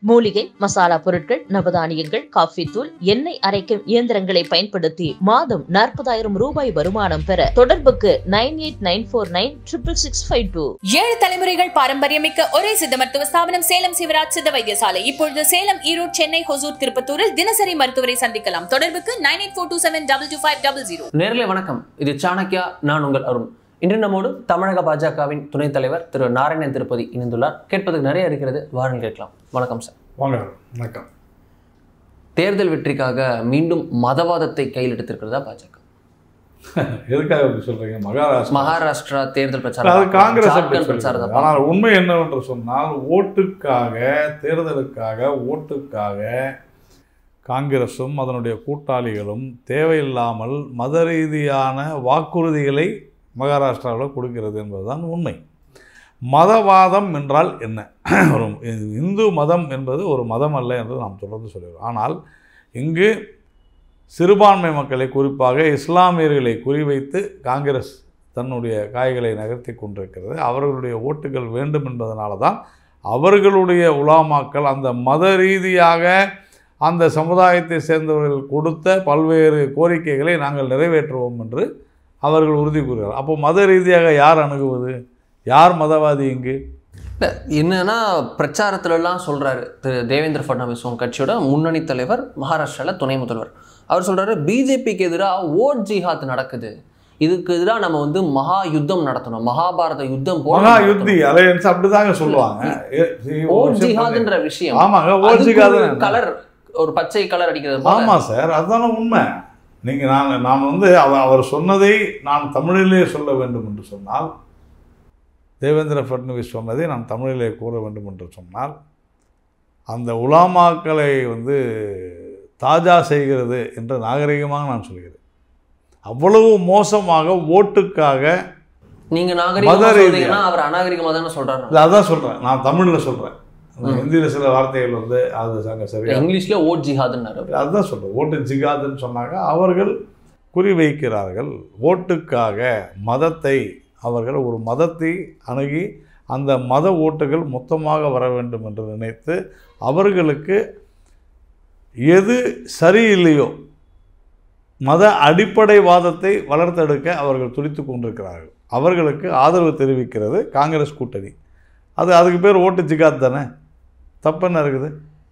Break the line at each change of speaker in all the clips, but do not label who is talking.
மூலிகை மசாலா பொருட்கள் நவதானியங்கள் காஃபி தூள் எண்ணெய் அரைக்கும் இயந்திரங்களை பயன்படுத்தி மாதம் நாற்பதாயிரம் ரூபாய் வருமானம் பெற தொடர்புக்கு nine eight nine four nine triple six five two
ஏழு தலைமுறைகள் பாரம்பரியமிக்க ஒரே சித்த மருத்துவ ஸ்தாபனம் சேலம் சிவராஜ் சித்த வைத்தியசாலை இப்பொழுது சேலம் ஈரோடு சென்னை ஹொசூர் திருப்பத்தூரில் தினசரி மருத்துவரை சந்திக்கலாம் தொடர்புக்கு nine eight four two seven double two five double zero
நேரிலே வணக்கம் இது சாணக்கியா நான் உங்கள் அருண் இன்று நம்மோடு தமிழக பாஜகவின் துணைத் தலைவர் திரு நாராயணன் திருப்பதி இணைந்துள்ளார் கேட்பதற்கு நிறைய இருக்கிறது வாருங்கள் கேட்கலாம் வணக்கம் சார்
வாங்க வணக்கம்
தேர்தல் வெற்றிக்காக மீண்டும் மதவாதத்தை கையில் எடுத்திருக்கிறதா பாஜக
எதுக்காக இப்படி சொல்றீங்க மகாராஷ்டிரா
மகாராஷ்டிரா தேர்தல்
அது
பிரச்சாரம்
காங்கிரஸ் அப்படி
ஜார்க்கண்ட்
சொல்லுது.
பிரச்சாரத்தை
ஆனால் உண்மை என்னவென்று சொன்னால் ஓட்டுக்காக தேர்தலுக்காக ஓட்டுக்காக காங்கிரஸும் அதனுடைய கூட்டாளிகளும் தேவையில்லாமல் மத ரீதியான வாக்குறுதிகளை மகாராஷ்டிராவில் கொடுக்கிறது என்பதுதான் உண்மை மதவாதம் என்றால் என்ன ஒரு இந்து மதம் என்பது ஒரு மதம் அல்ல என்று நாம் தொடர்ந்து சொல்கிறோம் ஆனால் இங்கு சிறுபான்மை மக்களை குறிப்பாக இஸ்லாமியர்களை குறிவைத்து காங்கிரஸ் தன்னுடைய காய்களை நகர்த்தி கொண்டிருக்கிறது அவர்களுடைய ஓட்டுகள் வேண்டும் என்பதனால தான் அவர்களுடைய உலாமாக்கள் அந்த மத ரீதியாக அந்த சமுதாயத்தை சேர்ந்தவர்கள் கொடுத்த பல்வேறு கோரிக்கைகளை நாங்கள் நிறைவேற்றுவோம் என்று அவர்கள் உறுதி கூறுகிறார் அப்போ மத ரீதியாக யார் அணுகுவது யார் மதவாதி இங்கு
இல்ல, என்னன்னா பிரச்சாரத்துல எல்லாம் சொல்றாரு திரு தேவேந்திர ஃபட்னவிஸ் உங்க கட்சியோட முன்னணி தலைவர் மகாராஷ்டிரால துணை முதல்வர் அவர் சொல்றாரு பிஜேபிக்கு எதிராக ஓட் ஜிஹாத் நடக்குது இதுக்கு எதிராக நம்ம வந்து மகா யுத்தம் நடத்தணும் மகாபாரத யுத்தம் போல
மகா
நடத்தணும்.
யுத்தி அலையன்ஸ் அப்படிதாங்க சொல்லுவாங்க ஏ, இது ஒரு
ஓட்
விஷயம்
ஜிஹாத்ன்ற விஷயம்
ஆமாங்க
அதுக்கு
ஓட்சிக்காத
ஒரு கலர் ஒரு பச்சை கலர் அடிக்கிறது போல
ஆமாம் சார் அதுதானே உண்மை நீங்கள் நான் நான் வந்து அவ அவர் சொன்னதை நான் தமிழிலே சொல்ல வேண்டும் என்று சொன்னால் தேவேந்திர ஃபட்னவிஸ் சொன்னதை நான் தமிழிலே கூற வேண்டும் என்று சொன்னால் அந்த உலாமாக்களை வந்து தாஜா செய்கிறது என்று நாகரிகமாக நான் சொல்கிறேன் அவ்வளவு மோசமாக ஓட்டுக்காக
நீங்க நாகரிகமா
மத ரீதியா.
சொல்றீங்கன்னா அவர் அநாகரிகமா தானே சொல்றாரு
இல்லை அதான் சொல்கிறேன் நான் தமிழில் சொல்கிறேன் ஹிந்தியில் சில வார்த்தைகள் வந்து அது அங்கே சரியா
இங்கிலீஷ்ல ஓட் ஜிஹாத்னாரு அவர்.
அதுதான் சொல்கிறேன் ஓட்டு ஜிகாதுன்னு சொன்னாங்க அவர்கள் குறிவைக்கிறார்கள் ஓட்டுக்காக மதத்தை அவர்கள் ஒரு மதத்தை அணுகி அந்த மத ஓட்டுகள் மொத்தமாக வர வேண்டும் என்று நினைத்து அவர்களுக்கு எது சரியில்லையோ மத அடிப்படைவாதத்தை வளர்த்தெடுக்க அவர்கள் துடித்து கொண்டிருக்கிறார்கள் அவர்களுக்கு ஆதரவு தெரிவிக்கிறது காங்கிரஸ் கூட்டணி அது அதுக்கு பேர் ஓட்டு ஜிகாத் தானே தப்பு என்ன இருக்குது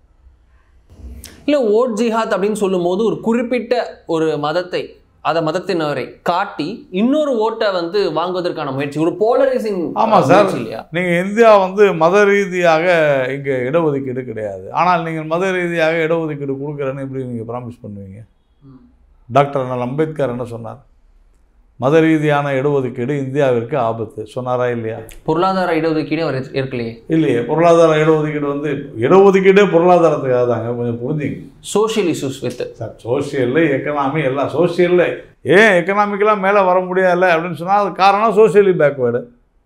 இல்ல ஓட் ஜிஹாத் அப்படின்னு சொல்லும்போது ஒரு குறிப்பிட்ட ஒரு மதத்தை அத மதத்தினரை காட்டி இன்னொரு ஓட்டை வந்து வாங்குவதற்கான முயற்சி ஒரு போலரைசிங்
ஆமாம் சார்
இல்லையா
நீங்கள் இந்தியா வந்து மத ரீதியாக இங்கே இடஒதுக்கீடு கிடையாது ஆனால் நீங்கள் மத ரீதியாக இடஒதுக்கீடு கொடுக்குறேன்னு எப்படி நீங்கள் ப்ராமிஸ் பண்ணுவீங்க டாக்டர் அண்ணல் அம்பேத்கர் என்ன சொன்னார் மத ரீதியான இடஒதுக்கீடு இந்தியாவிற்கு ஆபத்து சொன்னாரா இல்லையா
பொருளாதார இடஒதுக்கீடு அவர் ஏற்க- ஏற்கலையே
இல்லையே பொருளாதார இடஒதுக்கீடு வந்து இடஒதுக்கீடே பொருளாதாரத்துக்காக தாங்க கொஞ்சம் புரிஞ்சுங்க
சோஷியல் இஷ்யூஸ் வித்
சார் சோஷியலில் எக்கனாமி எல்லாம் சோஷியலில் ஏன் எக்கனாமிக்கெலாம் மேலே வர முடியல அப்படின்னு சொன்னால் அது காரணம் சோஷியலி பேக்வேர்டு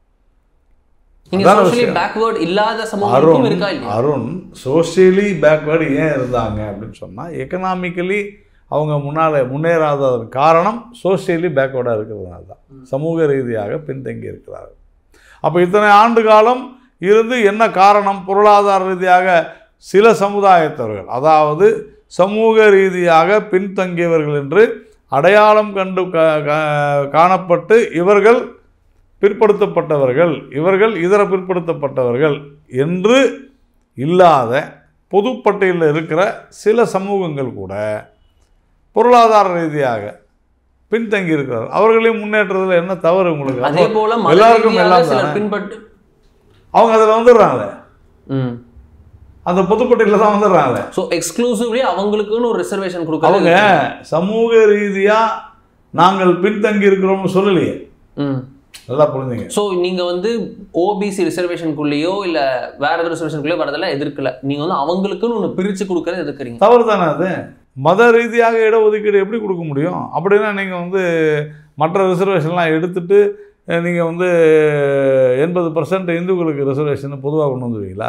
நீங்க
அதான
சோஷியலி
விஷயம்.
பேக்வேர்ட் இல்லாத சமூகத்துக்கும்
அருண்
இருக்கா இல்லையா
அருண் சோஷியலி பேக்வேர்டு ஏன் இருந்தாங்க அப்படின்னு சொன்னால் எக்கனாமிக்கலி அவங்க முன்னால் முன்னேறாததன் காரணம் சோஷியலி பேக்வேர்டாக இருக்கிறதுனால தான் சமூக ரீதியாக பின்தங்கி இருக்கிறார்கள் அப்போ இத்தனை ஆண்டு காலம் இருந்து என்ன காரணம் பொருளாதார ரீதியாக சில சமுதாயத்தவர்கள் அதாவது சமூக ரீதியாக பின்தங்கியவர்கள் என்று அடையாளம் கண்டு கா- கா- காணப்பட்டு இவர்கள் பிற்படுத்தப்பட்டவர்கள் இவர்கள் இதர பிற்படுத்தப்பட்டவர்கள் என்று இல்லாத பொதுப்பட்டியலில் இருக்கிற சில சமூகங்கள் கூட பொருளாதார ரீதியாக பின்தங்கி இருக்கிறார் அவர்களையும் முன்னேற்றத்தில் என்ன தவறு உங்களுக்கு
அதே
அப்போ
போல மத
எல்லாருக்கும்
ரீதியாக
எல்லாம்
சிலர்
தானே?
பின்பற்று
அவங்க அதில் வந்துடுறாங்களே
ம்
அந்த பொதுப்பட்டியலில் தான் வந்துடுறாங்களே
ஸோ எக்ஸ்க்ளூசிவ்லி அவங்களுக்குன்னு ஒரு ரிசர்வேஷன்
அவங்க
கொடுக்குறாங்க
சமூக ரீதியாக நாங்கள் பின்தங்கி இருக்கிறோம்னு சொல்லலையே
ம்
நல்லா புரிஞ்சுங்க
ஸோ நீங்க வந்து ஓபிசி ரிசர்வேஷனுக்குள்ளேயோ இல்ல வேற எதுவும் ரிசர்வேஷனுக்குள்ளேயோ வரதெல்லாம் எதிர்க்கல நீங்க வந்து அவங்களுக்குன்னு ஒன்று பிரிச்சு கொடுக்கறது எதிர்க்கிறீங்க
தவறு தானே அது மத ரீதியாக இடஒதுக்கீடு எப்படி கொடுக்க முடியும் அப்படின்னா நீங்கள் வந்து மற்ற ரிசர்வேஷன்லாம் எடுத்துட்டு நீங்கள் வந்து எண்பது பர்சன்ட் இந்துக்களுக்கு ரிசர்வேஷன் பொதுவாக கொண்டு வந்துடுவீங்களா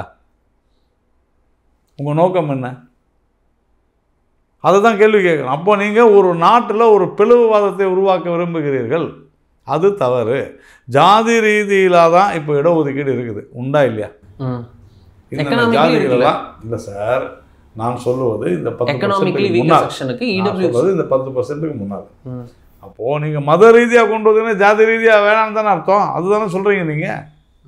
உங்கள் நோக்கம் என்ன அதை தான் கேள்வி கேட்கணும் அப்போ நீங்கள் ஒரு நாட்டில் ஒரு பிளவுவாதத்தை உருவாக்க விரும்புகிறீர்கள் அது தவறு ஜாதி ரீதியிலாக தான் இப்போ இடஒதுக்கீடு இருக்குது உண்டா இல்லையா
ம்
இந்த
Economically
ஜாதிகளெல்லாம் இல்லை சார் நான் சொல்லுவது இந்த பத்து
எக்கனாமிக்கலி
பர்சன்ட்டுக்கு
வீக்கர்
முன்னால்
செக்ஷனுக்கு
நான்
இடபிள்யூ
சொல்றது இந்த பத்து பர்சன்ட்டுக்கு முன்னால் அப்போது நீங்கள் மத ரீதியாக கொண்டு வந்தீங்கன்னா ஜாதி ரீதியாக வேணாம்னு தானே அர்த்தம் அதுதானே சொல்கிறீங்க நீங்கள்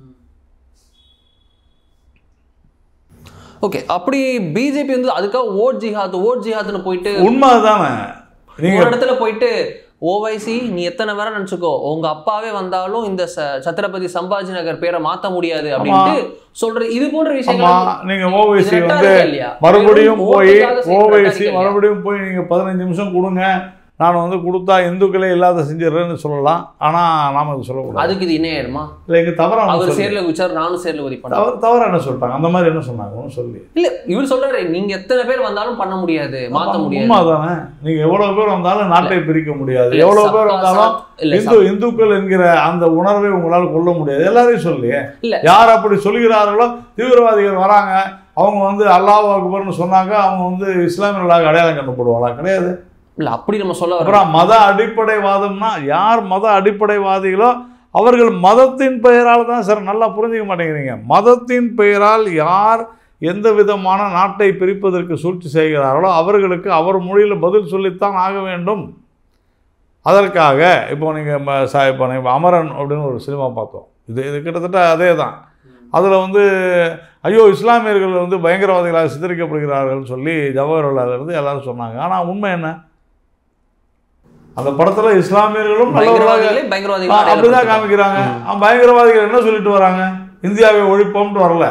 ஓகே அப்படி பிஜேபி வந்து அதுக்காக ஓட் ஜிஹாத் ஓட் ஜிஹாத்னு போயிட்டு
உண்மை அதுதானே
ஒரு
நீங்கள்
இடத்துல போயிட்டு ஓவைசி நீ எத்தனை வேற நினைச்சுக்கோ உங்க அப்பாவே வந்தாலும் இந்த ச- சத்ரபதி சம்பாஜி நகர் பேரை மாத்த முடியாது அப்படின்ட்டு சொல்ற இது போன்ற
ஆமா
விஷயங்கள்
நீங்கள் ஓவைசி
இது
வந்து
rhetoric இல்லையா?
மறுபடியும்
வெறும்
போய்
ஓட்டுக்காக செய்யற
ஓவைசி
rhetoric இல்லையா?
மறுபடியும் போய் நீங்கள் பதினஞ்சு நிமிஷம் கொடுங்க நான் வந்து கொடுத்தா இந்துக்களே இல்லாத செஞ்சிடறேன்னு சொல்லலாம் ஆனால் நாம அது சொல்லக்கூடாது
அதுக்கு இது இணையாயிடுமா
இல்லை இங்கே தவறான
அவர்
சொல்லி
சேர்ல குச்சார் நானும் சேர்ல உதவி பண்ண
தவறு தவறா என்ன சொல்லிட்டாங்க அந்த மாதிரி என்ன சொன்னாங்க ஒன்றும் சொல்லி
இல்ல இவர் சொல்றாரு நீங்க எத்தனை பேர் வந்தாலும் பண்ண முடியாது மாத்த முடியாது
உண்மை தானே நீங்கள் எவ்வளோ பேர் வந்தாலும் நாட்டை பிரிக்க முடியாது
இல்ல,
எவ்வளோ பேர்
சப்கா
வந்தாலும்
சாத் இல்ல
இந்து இந்துக்கள் என்கிற அந்த உணர்வை உங்களால் கொள்ள முடியாது எல்லாரையும் சொல்லியே
இல்ல.
யார் அப்படி சொல்கிறார்களோ தீவிரவாதிகள் வராங்க அவங்க வந்து அல்லாஹ் அக்பர்னு சொன்னாங்க அவங்க வந்து இஸ்லாமியர்களாக அடையாளம் கண்டுபிடுவாங்களா கிடையாது
இல்ல அப்படி நம்ம சொல்ல வரோம்
அப்புறம் மத அடிப்படைவாதம்னா யார் மத அடிப்படைவாதிகளோ அவர்கள் மதத்தின் பெயரால் தான் சார் நல்லா புரிஞ்சுக்க மாட்டேங்கிறீங்க மதத்தின் பெயரால் யார் எந்த விதமான நாட்டை பிரிப்பதற்கு சூழ்ச்சி செய்கிறார்களோ அவர்களுக்கு அவர் மொழியில் பதில் சொல்லித்தான் ஆக வேண்டும் அதற்காக இப்போ நீங்கள் இப்போ நீங்கள் அமரன் அப்படின்னு ஒரு சினிமா பார்த்தோம் இது இது கிட்டத்தட்ட அதே தான் அதில் வந்து ஐயோ இஸ்லாமியர்கள் வந்து பயங்கரவாதிகளாக சித்தரிக்கப்படுகிறார்கள்னு சொல்லி ஜவஹர்லாலிருந்து எல்லாரும் சொன்னாங்க ஆனால் உண்மை என்ன அந்த படத்தில் இஸ்லாமியர்களும் நல்லவர்களாக
பயங்கரவாதிகளே
ஆ,
பயங்கரவாதிகளா
அப்படிதான்
அடையாளப்படுத்துறாங்க.
காமிக்கிறாங்க ஆ, பயங்கரவாதிகள் என்ன சொல்லிட்டு வராங்க இந்தியாவை ஒழிப்போம்னு வரல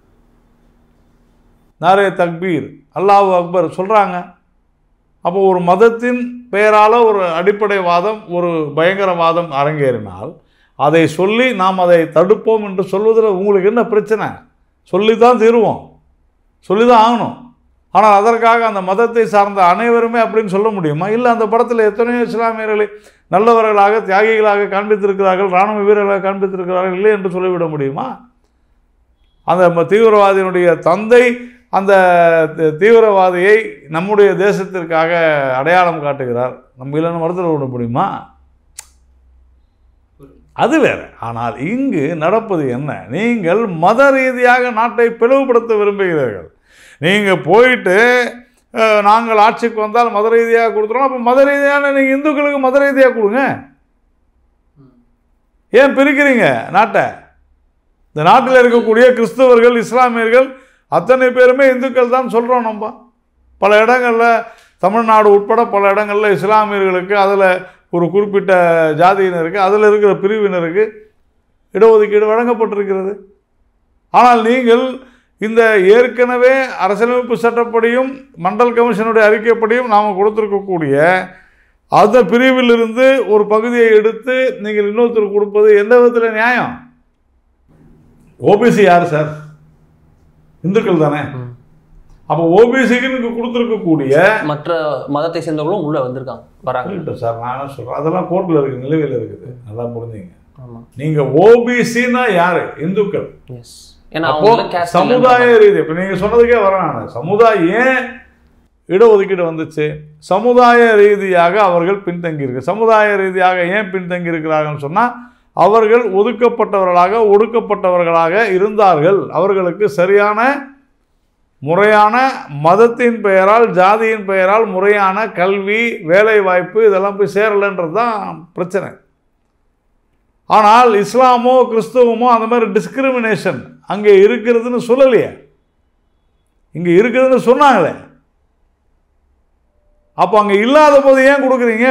நாரே தக்பீர் அல்லாஹ் அக்பர் சொல்றாங்க அப்போ ஒரு மதத்தின் பெயரால் ஒரு அடிப்படைவாதம் ஒரு பயங்கரவாதம் அரங்கேறினால் அதை சொல்லி நாம் அதை தடுப்போம் என்று சொல்வதில் உங்களுக்கு என்ன பிரச்சனை சொல்லி தான் தீருவோம் சொல்லி தான் ஆகணும் ஆனால் அதற்காக அந்த மதத்தை சார்ந்த அனைவருமே அப்படின்னு சொல்ல முடியுமா இல்லை அந்த படத்தில் எத்தனையோ இஸ்லாமியர்களை நல்லவர்களாக தியாகிகளாக காண்பித்திருக்கிறார்கள் இராணுவ வீரர்களாக காண்பித்திருக்கிறார்கள் இல்லை என்று சொல்லிவிட முடியுமா அந்த ம- தீவிரவாதியினுடைய தந்தை அந்த தி- தீவிரவாதியை நம்முடைய தேசத்திற்காக அடையாளம் காட்டுகிறார் நம்ம இல்லைன்னு மறுத்துட விட முடியுமா அது வேற ஆனால் இங்கு நடப்பது என்ன நீங்கள் மத ரீதியாக நாட்டை பிளவுபடுத்த விரும்புகிறீர்கள் நீங்கள் போயிட்டு அஹ், நாங்கள் ஆட்சிக்கு வந்தால் மத ரீதியாக கொடுத்துறோம் அப்போ மத ரீதியான நீங்கள் இந்துக்களுக்கு மத ரீதியாக கொடுங்க ஏன் பிரிக்கிறீங்க நாட்டை இந்த நாட்டில் இருக்கக்கூடிய கிறிஸ்தவர்கள் இஸ்லாமியர்கள் அத்தனை பேருமே இந்துக்கள் தான் சொல்கிறோம் நம்ம பல இடங்களில் தமிழ்நாடு உட்பட பல இடங்களில் இஸ்லாமியர்களுக்கு அதில் ஒரு குறிப்பிட்ட ஜாதியினருக்கு அதில் இருக்கிற பிரிவினருக்கு இடஒதுக்கீடு வழங்கப்பட்டிருக்கிறது ஆனால் நீங்கள் இந்த ஏற்கனவே அரசியலமைப்பு சட்டப்படியும் மண்டல் கமிஷனுடைய அறிக்கைப்படியும் நாம் கொடுத்திருக்கக்கூடிய அந்த பிரிவிலிருந்து ஒரு பகுதியை எடுத்து நீங்கள் இன்னொருத்தருக்கு கொடுப்பது எந்த விதத்தில் நியாயம் ஓபிசி யார் சார் இந்துக்கள் தானே
ம்.
அப்போ ஓபிசிக்கு கொடுத்துருக்கக்கூடிய
மற்ற மதத்தை சேர்ந்தவர்களும் உள்ள வந்திருக்காங்க வராங்க
இருக்கட்டும் சார் நான் என்ன சொல்கிறேன் அதெல்லாம் கோர்ட்டில் இருக்குது நிலுவையில் இருக்குது நல்லா புரிஞ்சுங்க
ஆமா
நீங்கள் ஓபிசின்னா யார் இந்துக்கள்
எஸ் ஏன்னா
அப்போ
அவங்க caste
சமுதாய
இல்லைன்ற
ரீதி இப்போ நீங்கள் சொன்னதுக்கே வரேன் நான் சமுதாயம் ஏன் இடஒதுக்கீடு வந்துச்சு சமுதாய ரீதியாக அவர்கள் பின்தங்கி இருக்கு சமுதாய ரீதியாக ஏன் பின்தங்கி இருக்கிறார்கள்னு சொன்னால் அவர்கள் ஒதுக்கப்பட்டவர்களாக ஒடுக்கப்பட்டவர்களாக இருந்தார்கள் அவர்களுக்கு சரியான முறையான மதத்தின் பெயரால் ஜாதியின் பெயரால் முறையான கல்வி வேலை வாய்ப்பு இதெல்லாம் போய் சேரலைன்றது தான் பிரச்சனை ஆனால் இஸ்லாமோ கிறிஸ்துவமோ அந்த மாதிரி டிஸ்கிரிமினேஷன் அங்கே இருக்கிறதுன்னு சொல்லலையே இங்கே இருக்குதுன்னு சொன்னாங்களே அப்போ அங்கே இல்லாத போது ஏன் கொடுக்குறீங்க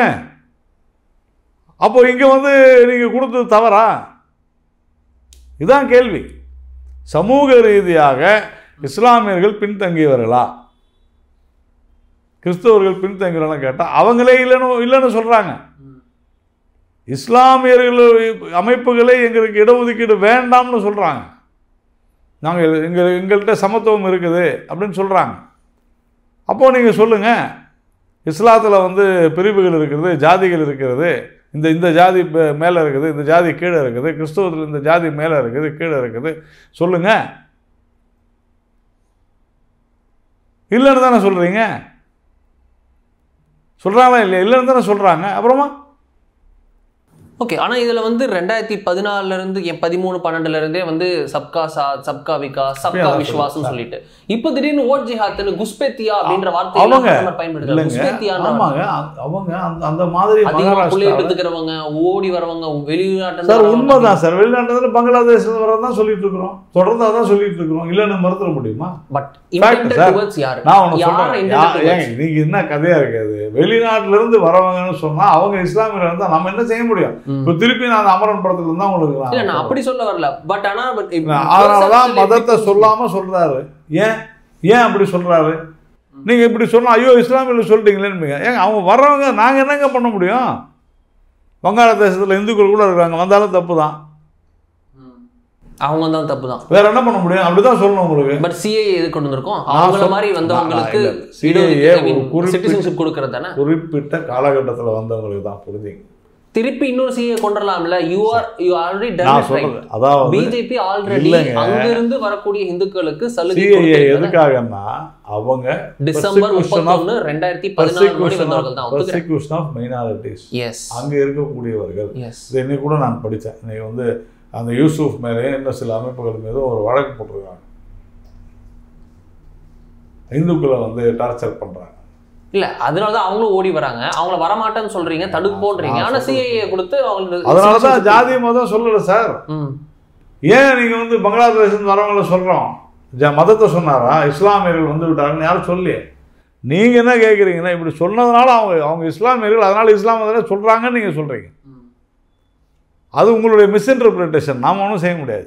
அப்போ இங்கே வந்து நீங்கள் கொடுத்தது தவறா இதான் கேள்வி சமூக ரீதியாக இஸ்லாமியர்கள் பின்தங்கியவர்களா கிறிஸ்தவர்கள் பின்தங்கியவர்களா கேட்டால் அவங்களே இல்லைன்னு இல்லைன்னு சொல்கிறாங்க இஸ்லாமியர்கள் அமைப்புகளே எங்களுக்கு இடஒதுக்கீடு வேண்டாம்னு சொல்கிறாங்க நாங்கள் எங்கள் எங்கள்கிட்ட சமத்துவம் இருக்குது அப்படின்னு சொல்கிறாங்க அப்போது நீங்கள் சொல்லுங்கள் இஸ்லாத்தில் வந்து பிரிவுகள் இருக்கிறது ஜாதிகள் இருக்கிறது இந்த இந்த ஜாதி பே- மேலே இருக்குது இந்த ஜாதி கீழே இருக்குது கிறிஸ்தவத்தில் இந்த ஜாதி மேலே இருக்குது கீழே இருக்குது சொல்லுங்கள் இல்லைன்னு தானே சொல்கிறீங்க சொல்கிறாங்களா இல்லையா இல்லைன்னு தானே சொல்கிறாங்க அப்புறமா
ஓகே ஆனா இதுல வந்து ரெண்டாயிரத்தி பதினாலுல இருந்து என் பதிமூணு பன்னெண்டுல இருந்தே வந்து சப்கா சாத் சப்கா விகாஸ் சப்கா
அதான்
விஸ்வாசம்
சொல்றேன்.
சொல்லிட்டு இப்போ திடீர்னு ஓட் ஜிஹாத்னு குஸ்பெத்தியா அப்படின்ற வார்த்தையை
அவங்க
பிரதமர் பயன்படுத்துறாரு
இல்லைங்க
குஸ்பெத்தியான்ற
ஆமாங்க அந்த- அவங்க அந்த அந்த மாதிரி
அதிகமா புள்ளி
மகாராஷ்டிரா
எடுத்துக்கிறவங்க ஓடி வரவங்க வெளிநாட்டு
சார் உண்மைதான் சார் வெளிநாட்டுல பங்களாதேஷ்ல வரதான் சொல்லிட்டு இருக்கிறோம் தொடர்ந்து அதான் சொல்லிட்டு இருக்கிறோம் இல்லைன்னு மறுத்துட முடியுமா
but
Fact,
intended
sir.
Towards யாரு
நான் ஒண்ணு
யாரை
சொல்றேன்
intended
யா-
towards?
ஏங்க நீங்க என்ன கதையா இருக்காது வெளிநாட்டுல இருந்து வரவங்கன்னு சொன்னா அவங்க இஸ்லாமியர் இருந்தா நம்ம என்ன செய்ய முடியும்
ம்.
இப்ப திருப்பி நான் அந்த அமரன் படத்துல இருந்தா உங்களுக்கு
இல்ல
நான்
நான் அப்படி சொல்ல வரல பட் ஆனா but if-
நான் அதனாலதான் மதத்தை சொல்லாம சொல்றாரு ஏன் ஏன் அப்படி சொல்றாரு நீங்க இப்படி சொன்னா ஐயோ இஸ்லாமியில் சொல்லிட்டீங்களேன்னு ஏங்க அவங்க வர்றவங்க நாங்க என்னங்க பண்ண முடியும் வங்காளதேசத்துல இந்துக்கள் கூட இருக்காங்க வந்தாலும் தப்பு தான்
அவங்க தான் தப்பு தான்
வேற என்ன பண்ண முடியும் அப்படிதான் சொல்லணும் உங்களுக்கு
பட் சிஏ எது கொண்டு வந்திருக்கோம்
நான்
அவங்கள
சொல்-
மாதிரி வந்தவங்களுக்கு
நான் இல்ல, CAA ஒரு குறிப்பிட்ட-
சிட்டிசன்ஷிப் கொடுக்கறது தானே
குறிப்பிட்ட காலகட்டத்துல வந்தவங்களுக்கு தான் புரிஞ்சுங்க
திருப்பி இன்னொரு சிஏ கொண்டு வரலாம்ல you are you already done
நான்
இட் ரைட்
சொல்றது அதாவது
பிஜேபி ஆல்ரெடி
இல்லைங்க.
அங்க இருந்து வரக்கூடிய இந்துக்களுக்கு சலுகை
சிஏஏ
கொடுத்திருக்கிறது.
எதுக்காகன்னா அவங்க
டிசம்பர்
persecution of-
முப்பத்தொன்னு ரெண்டாயிரத்தி பதினாலு முன்னாடி
persecution
வந்தவர்கள்
of-
தான் ஒத்துக்கிறேன்
persecution of minorities
எஸ்
அங்க இருக்கக்கூடியவர்கள்
எஸ்
இது இன்னைக்கு கூட நான் படித்தேன் இன்னைக்கு வந்து அந்த யூசுப் மேலே இன்னும் சில அமைப்புகள் மீதும் ஒரு வழக்கு போட்டிருக்காங்க இந்துக்களை வந்து டார்ச்சர் பண்றாங்க
இல்ல அதனாலதான் அவங்களும் ஓடி வராங்க அவங்கள வரமாட்டேன்னு சொல்றீங்க தடுப்போன்றீங்க
நான்
ஆனா
சொல்றது.
சிஏஏ கொடுத்து அவங்களுக்கு
அதனாலதான் ஜாதி மதம் சொல்லல சார்
ம்.
ஏன் நீங்க வந்து பங்களாதேஷ் வரவங்கள சொல்றோம் ஜ- மதத்தை சொன்னாரா இஸ்லாமியர்கள் வந்து விட்டாங்கன்னு யாரும் சொல்லி நீங்க என்ன கேட்குறீங்கன்னா இப்படி சொன்னதுனால அவங்க அவங்க இஸ்லாமியர்கள் அதனால இஸ்லாம் மதத்தை சொல்றாங்கன்னு நீங்க சொல்றீங்க அது உங்களுடைய மிஸ்இன்டர்பிரிட்டேஷன் நாம ஒன்றும் செய்ய முடியாது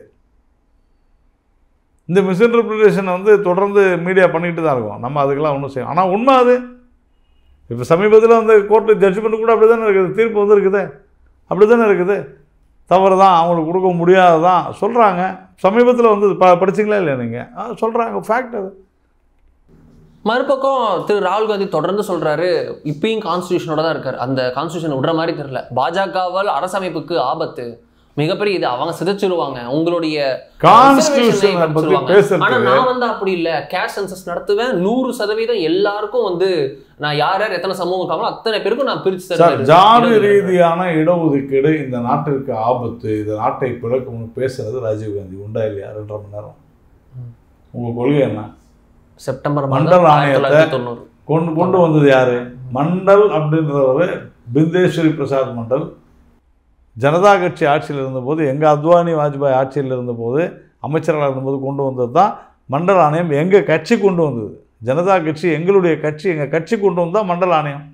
இந்த மிஸ்இன்டர்பிரிட்டேஷனை வந்து தொடர்ந்து மீடியா பண்ணிட்டு தான் இருக்கும் நம்ம அதுக்கெல்லாம் ஒன்றும் செய்யும் ஆனால் உண்மை அது இப்போ சமீபத்தில் வந்து கோர்ட்டு ஜட்ஜ்மெண்ட் கூட அப்படி தானே இருக்குது தீர்ப்பு வந்து இருக்குது அப்படி தானே இருக்குது தவறு தான் அவங்களுக்கு கொடுக்க முடியாததான் சொல்கிறாங்க சமீபத்தில் வந்து ப படிச்சிங்களா இல்லையா நீங்கள் சொல்கிறாங்க ஃபேக்ட் அது
மறுபக்கம் திரு ராகுல் காந்தி தொடர்ந்து சொல்றாரு இப்பயும் கான்ஸ்டியூஷனோட தான் இருக்காரு அந்த கான்ஸ்டியூஷன் விடுற மாதிரி தெரியல பாஜகவால் அரசமைப்புக்கு ஆபத்து மிகப்பெரிய இது அவங்க சிதைச்சிருவாங்க உங்களுடைய
கான்ஸ்டியூஷனை
reservation-ஐ
பற்றி
குறைச்சிருவாங்க. ஆனா
பேசுறது
நான் வந்து அப்படி இல்ல கேஷ் சென்சஸ் நடத்துவேன் நூறு சதவீதம் எல்லாருக்கும் வந்து நான் யார் யார் எத்தனை சமூகம் இருக்காங்களோ அத்தனை பேருக்கும் நான் பிரிச்சு
சார்
தருவேன்.
ஜாதி
இடஒதுக்கீடு.
ரீதியான இடஒதுக்கீடு இந்த நாட்டிற்கு ஆபத்து இந்த நாட்டை பிளக்கும்னு பேசுறது ராஜீவ்காந்தி உண்டா இல்லையா ரெண்டரை மணி நேரம் உங்க கொள்கை என்ன
செப்டம்பர்
மண்டல்
மாதம்
ஆணையத்தை-
ஆயிரத்தி தொள்ளாயிரத்தி தொண்ணூறு
கொண்டு கொண்டு வந்தது யாரு மண்டல் அப்படின்றவர் பிந்தேஸ்வரி பிரசாத் மண்டல் ஜனதா கட்சி ஆட்சியில் இருந்தபோது எங்கள் அத்வானி வாஜ்பாய் ஆட்சியில் இருந்தபோது அமைச்சர்களாக இருந்தபோது கொண்டு வந்தது தான் மண்டல் ஆணையம் எங்கள் கட்சி கொண்டு வந்தது ஜனதா கட்சி எங்களுடைய கட்சி எங்கள் கட்சி கொண்டு வந்தால் மண்டல் ஆணையம்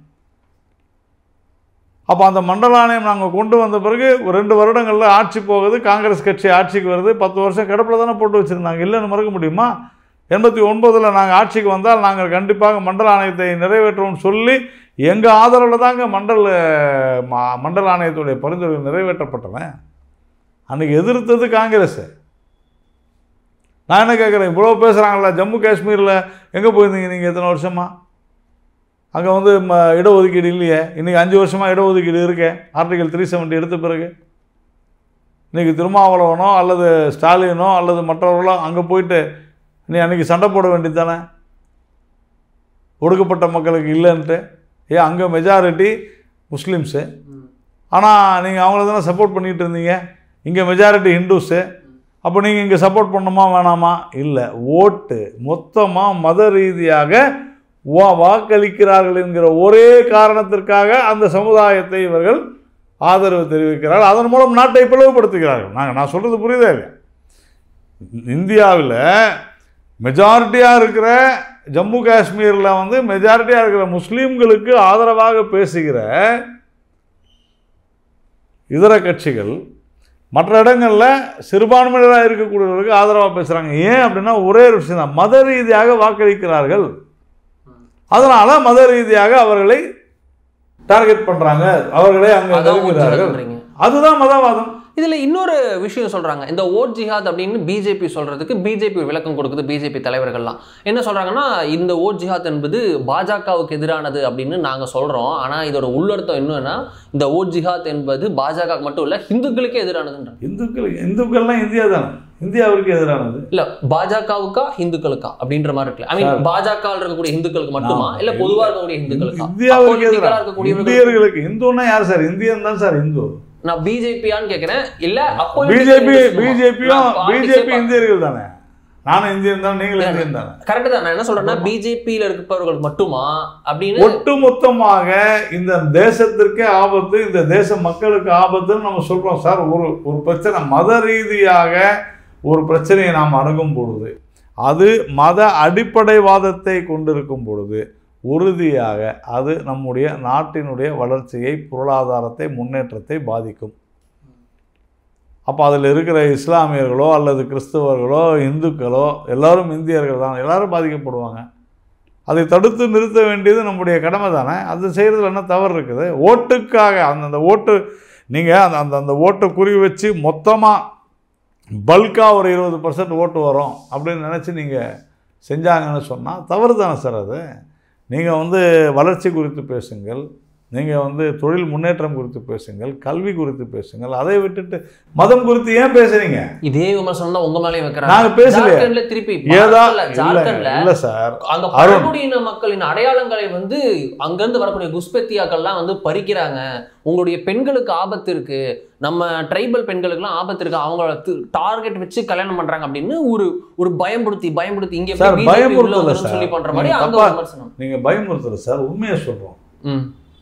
அப்போ அந்த மண்டல ஆணையம் நாங்கள் கொண்டு வந்த பிறகு ஒரு ரெண்டு வருடங்களில் ஆட்சி போகுது காங்கிரஸ் கட்சி ஆட்சிக்கு வருது பத்து வருஷம் கிடப்பில் தானே போட்டு வச்சுருந்தாங்க இல்லைன்னு மறக்க முடியுமா எண்பத்தி ஒன்பதில் நாங்கள் ஆட்சிக்கு வந்தால் நாங்கள் கண்டிப்பாக மண்டல ஆணையத்தை நிறைவேற்றுவோம்னு சொல்லி எங்கள் ஆதரவில் தாங்க மண்டல் அஹ், ம- மண்டல ஆணையத்துடைய பரிந்துரை நிறைவேற்றப்பட்டன அன்றைக்கி எதிர்த்தது காங்கிரஸ் நான் என்ன கேட்குறேன் இவ்வளோ பேசுகிறாங்களா ஜம்மு காஷ்மீரில் எங்கே போயிருந்தீங்க நீங்கள் எத்தனை வருஷமா அங்கே வந்து ம இடஒதுக்கீடு இல்லையே இன்றைக்கி அஞ்சு வருஷமாக இடஒதுக்கீடு இருக்கே ஆர்டிகல் த்ரீ செவன்ட்டி எடுத்த பிறகு இன்றைக்கி திருமாவளவனோ அல்லது ஸ்டாலினோ அல்லது மற்றவர்களோ அங்கே போயிட்டு நீ அன்றைக்கி சண்டை போட வேண்டியது தானே ஒடுக்கப்பட்ட மக்களுக்கு இல்லைன்ட்டு ஏன் அங்கே மெஜாரிட்டி முஸ்லீம்ஸு ஆனால் நீங்கள் அவங்கள தானே சப்போர்ட் பண்ணிகிட்டு இருந்தீங்க இங்கே மெஜாரிட்டி ஹிந்துஸு அப்போ நீங்கள் இங்கே சப்போர்ட் பண்ணணுமா வேணாமா இல்லை ஓட்டு மொத்தமாக மத ரீதியாக வா வாக்களிக்கிறார்கள் என்கிற ஒரே காரணத்திற்காக அந்த சமுதாயத்தை இவர்கள் ஆதரவு தெரிவிக்கிறார்கள் அதன் மூலம் நாட்டை பிளவுபடுத்துகிறார்கள் நாங்கள் நான் சொல்கிறது புரியுதா இல்லையா இந்தியாவில் மெஜாரிட்டியாக இருக்கிற ஜம்மு காஷ்மீரில் வந்து மெஜாரிட்டியாக இருக்கிற முஸ்லீம்களுக்கு ஆதரவாக பேசுகிற இதர கட்சிகள் மற்ற இடங்களில் சிறுபான்மையினராக இருக்கக்கூடியவர்களுக்கு ஆதரவாக பேசுகிறாங்க ஏன் அப்படின்னா ஒரே ஒரு விஷயம் தான் மத ரீதியாக வாக்களிக்கிறார்கள் அதனால் மத ரீதியாக அவர்களை டார்கெட் பண்ணுறாங்க அவர்களை அங்கே
அதான் ஓட்
நெருங்குகிறார்கள்
ஜிஹாத்ன்றீங்க.
அதுதான் மதவாதம்
இதுல இன்னொரு விஷயம் சொல்றாங்க இந்த ஓட் ஜிஹாத் அப்படின்னு பிஜேபி சொல்றதுக்கு பிஜேபி விளக்கம் கொடுக்குது பிஜேபி தலைவர்கள்லாம் என்ன சொல்றாங்கன்னா இந்த ஓட் ஜிஹாத் என்பது பாஜகவுக்கு எதிரானது அப்படின்னு நாங்க சொல்றோம் ஆனா இதோட உள்ளர்த்தம் என்னன்னா இந்த ஓட் ஜிஹாத் என்பது பாஜக மட்டும் இல்ல ஹிந்துக்களுக்கே எதிரானதுன்றாங்க
இந்துக்கள் இந்துக்கள்லாம் இந்தியா தானே இந்தியாவிற்கு எதிரானது
இல்ல பாஜகவுக்கா ஹிந்துக்களுக்கா அப்படின்ற மாதிரி இருக்குல்ல ஐ மீன் பாஜக இருக்கக்கூடிய ஹிந்துக்களுக்கு மட்டுமா
ஆமா.
இல்ல பொதுவா இருக்கக்கூடிய ஹிந்துக்களுக்கா
இந்தியாவிற்கு
Apolitical-ஆ
எதிராக
இருக்கக்கூடியவர்கள்
இந்தியர்களுக்கு இந்துன்னா யார் சார் இந்தியன் தான் சார் இந்து
நான் பிஜேபியான்னு கேக்குறேன் இல்ல அப்போ
பிஜேபி பிஜேபியும் பிஜேபி இந்தியர்கள் தானே நானும் இந்தியன் தான் நீங்களும் இந்தியன் தானே
கரெக்ட் தான் நான் என்ன சொல்றேன்னா பிஜேபியில இருப்பவர்கள் மட்டுமா அப்படின்னு
ஒட்டுமொத்தமாக இந்த தேசத்திற்கே ஆபத்து இந்த தேச மக்களுக்கு ஆபத்துன்னு நம்ம சொல்றோம் சார் ஒரு ஒரு பிரச்சனை மத ரீதியாக ஒரு பிரச்சனையை நாம் அணுகும் பொழுது அது மத அடிப்படைவாதத்தை கொண்டிருக்கும் பொழுது உறுதியாக அது நம்முடைய நாட்டினுடைய வளர்ச்சியை பொருளாதாரத்தை முன்னேற்றத்தை பாதிக்கும் அப்போ அதில் இருக்கிற இஸ்லாமியர்களோ அல்லது கிறிஸ்தவர்களோ இந்துக்களோ எல்லாரும் இந்தியர்கள் தான் எல்லாரும் பாதிக்கப்படுவாங்க அதை தடுத்து நிறுத்த வேண்டியது நம்முடைய கடமை தானே அது செய்கிறதுல என்ன தவறு இருக்குது ஓட்டுக்காக அந்தந்த ஓட்டு நீங்கள் அந்த அந்த அந்த ஓட்டை குறி வச்சு மொத்தமாக பல்காக ஒரு இருபது பர்சன்ட் ஓட்டு வரும் அப்படின்னு நினச்சி நீங்கள் செஞ்சாங்கன்னு சொன்னால் தவறு தானே சார் அது நீங்கள் வந்து வளர்ச்சி குறித்து பேசுங்கள் நீங்கள் வந்து தொழில் முன்னேற்றம் குறித்து பேசுங்கள் கல்வி குறித்து பேசுங்கள் அதை விட்டுட்டு மதம் குறித்து ஏன் பேசுறீங்க
இதே விமர்சனம் தான் உங்க மேலே வைக்கிறாங்க
நாங்க பேசலையே.
ஜார்க்கண்ட்ல திருப்பி
ஏதா
மகாராஷ்டிரல,
இல்லை
ஜார்க்கண்ட்ல
இல்லை சார்
அங்க
அருண்.
பழங்குடியின மக்களின் அடையாளங்களை வந்து அங்கிருந்து வரக்கூடிய குஸ்பெத்தியாக்கள்லாம் வந்து பறிக்கிறாங்க உங்களுடைய பெண்களுக்கு ஆபத்து இருக்கு நம்ம ட்ரைபல் பெண்களுக்குலாம் ஆபத்து இருக்கு அவங்கள டார்கெட் வச்சு கல்யாணம் பண்றாங்க அப்படின்னு ஒரு ஒரு பயம்படுத்தி பயம்படுத்தி இங்க
சார்,
எப்படி BJP உள்ள
பயமுறுத்தல
வந்துருன்னு
சார்.
சொல்லி பண்ற மாதிரி
நீங்க
அங்க
தப்பா-
ஒரு விமர்சனம்
நீங்கள் பயமுறுத்தல சார் உண்மையை சொல்கிறோம்
ம்.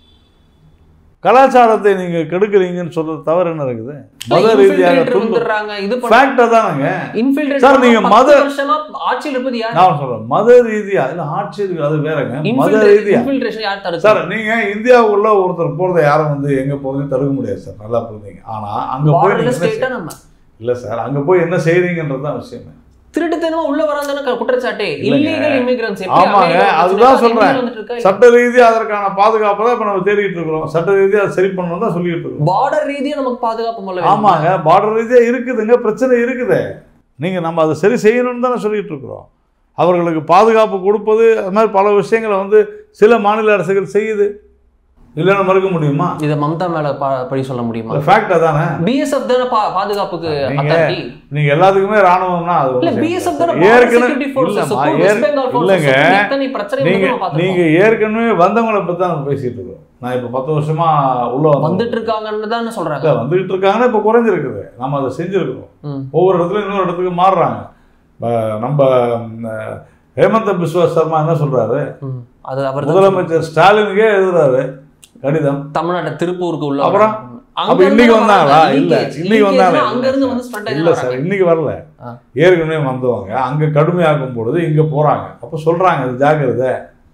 கலாச்சாரத்தை நீங்கள் கெடுக்குறீங்கன்னு சொல்றது தவறு என்ன இருக்குது மத ரீதியாக
Infiltrator
துன்பு
வந்துடுறாங்க இது
ஃபேக்ட் அதானுங்க
இன்ஃபில்ட்ரேட்
சார், நீங்க மத-
வருஷமா ஆட்சியில் இருப்பது யார்
நான் சொல்றேன் மத ரீதியா இல்ல ஆட்சி இருக்கு அது வேறங்க மத ரீதியா
இன்ஃபில்ட்ரேஷன் யார் தடுக்க
சார் நீங்க இந்தியாவுக்குள்ள ஒருத்தர் போறதை யாரும் வந்து எங்க போறதையும் தடுக்க முடியாது சார் நல்லா புரிஞ்சுங்க ஆனா அங்க போய் நீங்க
பார்டர்ல
என்ன
ஸ்டேட்டா
செய்-
நம்ம
இல்ல சார் அங்க போய் என்ன செய்றீங்கன்றது தான் விஷயம்
திருட்டுத்தனமா உள்ள வராதான குற்றச்சாட்டே
இல்லைங்க.
இல்லீகல் இமிகிரன்ஸ்
ஆமாங்க, அதுதான் சொல்றேன். சட்ட ரீதியா அதற்கான பாதுகாப்பு தான் இப்ப நம்ம தேடிட்டு இருக்கிறோம் சட்ட ரீதியா அதை சரி பண்ணணும் தான் சொல்லிட்டு இருக்கோம்
பார்டர் ரீதியா நமக்கு பாதுகாப்பு முதல்ல வேணும்.
ஆமாங்க பார்டர் ரீதியா இருக்குதுங்க பிரச்சனை இருக்குது நீங்க நம்ம அதை சரி செய்யணும்னு தானே சொல்லிட்டு இருக்கிறோம் அவர்களுக்கு பாதுகாப்பு கொடுப்பது அது மாதிரி பல விஷயங்களை வந்து சில மாநில அரசுகள் செய்யுது இல்லைன்னு மறுக்க முடியுமா
இத மம்தா மேல பா- பழி சொல்ல முடியுமா
ஃபேக்ட் அதானே
பிஎஸ்எஃப் தானே பா- பாதுகாப்புக்கு
நீங்க-
authority.
நீங்க எல்லாத்துக்குமே ராணுவம்னா அது
இல்ல
ஒண்ணும் செய்ய
பிஎஸ்எஃப்
முடியாது.
தானே border
ஏற்கனவே
security forces.
இல்லம்மா,
Support
ஏற்-
West Bengal forces.
இல்லைங்க.
எத்தனை பிரச்சனை வந்து
நீங்க
நம்ம பார்த்திருக்கோம்.
நீங்க ஏற்கனவே வந்தவங்களை பத்தி தான் நம்ம பேசிட்டு இருக்கோம் நான் இப்ப பத்து வருஷமா உள்ள வந்தவங்க.
வந்துட்டு இருக்காங்கன்னு தானே சொல்றாங்க
இல்ல, வந்துகிட்டு இருக்காங்கன்னா இப்ப குறைஞ்சிருக்குது நம்ம அதை செஞ்சிருக்கிறோம்
ம்.
ஒவ்வொரு இடத்துல இன்னொரு இடத்துக்கு மாறுறாங்க இப்ப நம்ம ம், ஹேமந்த பிஸ்வா சர்மா என்ன சொல்றாரு
ம். அது அவர்
முதலமைச்சர் ஸ்டாலினுக்கே எழுதுறாரு கடிதம்
தமிழ்நாட்டை திருப்பூருக்கு உள்ள
அப்புறம்?
வராங்க.
அப்ப
அங்க
இன்னைக்கு
இருந்து
வந்தாங்களா?
வராங்க.
இல்ல,
Leakage.
இன்னைக்கு
Leakage
வந்தாங்க.
னா அங்க இருந்து வந்து spread ஆகி
இல்ல
வராங்க.
சார் இன்னைக்கு வரல
ஆ.
ஏற்கனவே வந்தவங்க அங்க கடுமையாக்கும் பொழுது இங்க போறாங்க அப்ப சொல்றாங்க இது ஜாக்கிரதை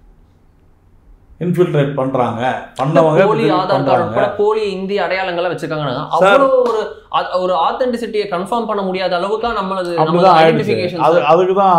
இன்ஃபில்ட்ரேட் பண்றாங்க பண்ணவங்க
போலி
இப்படி
ஆதார் கார்டு
பண்றாங்க
உட்பட போலி இந்திய அடையாளங்களை வச்சிருக்காங்க
சார்.
அவ்வளவு ஒரு அ- ஒரு ஆத்தென்டிசிட்டியை கன்ஃபார்ம் பண்ண முடியாத அளவுக்கு நம்மளது நம்ம
அப்படிதான் ஆயிடுச்சு
ஐடென்டிஃபிகேஷன்
அது அதுக்கு தான்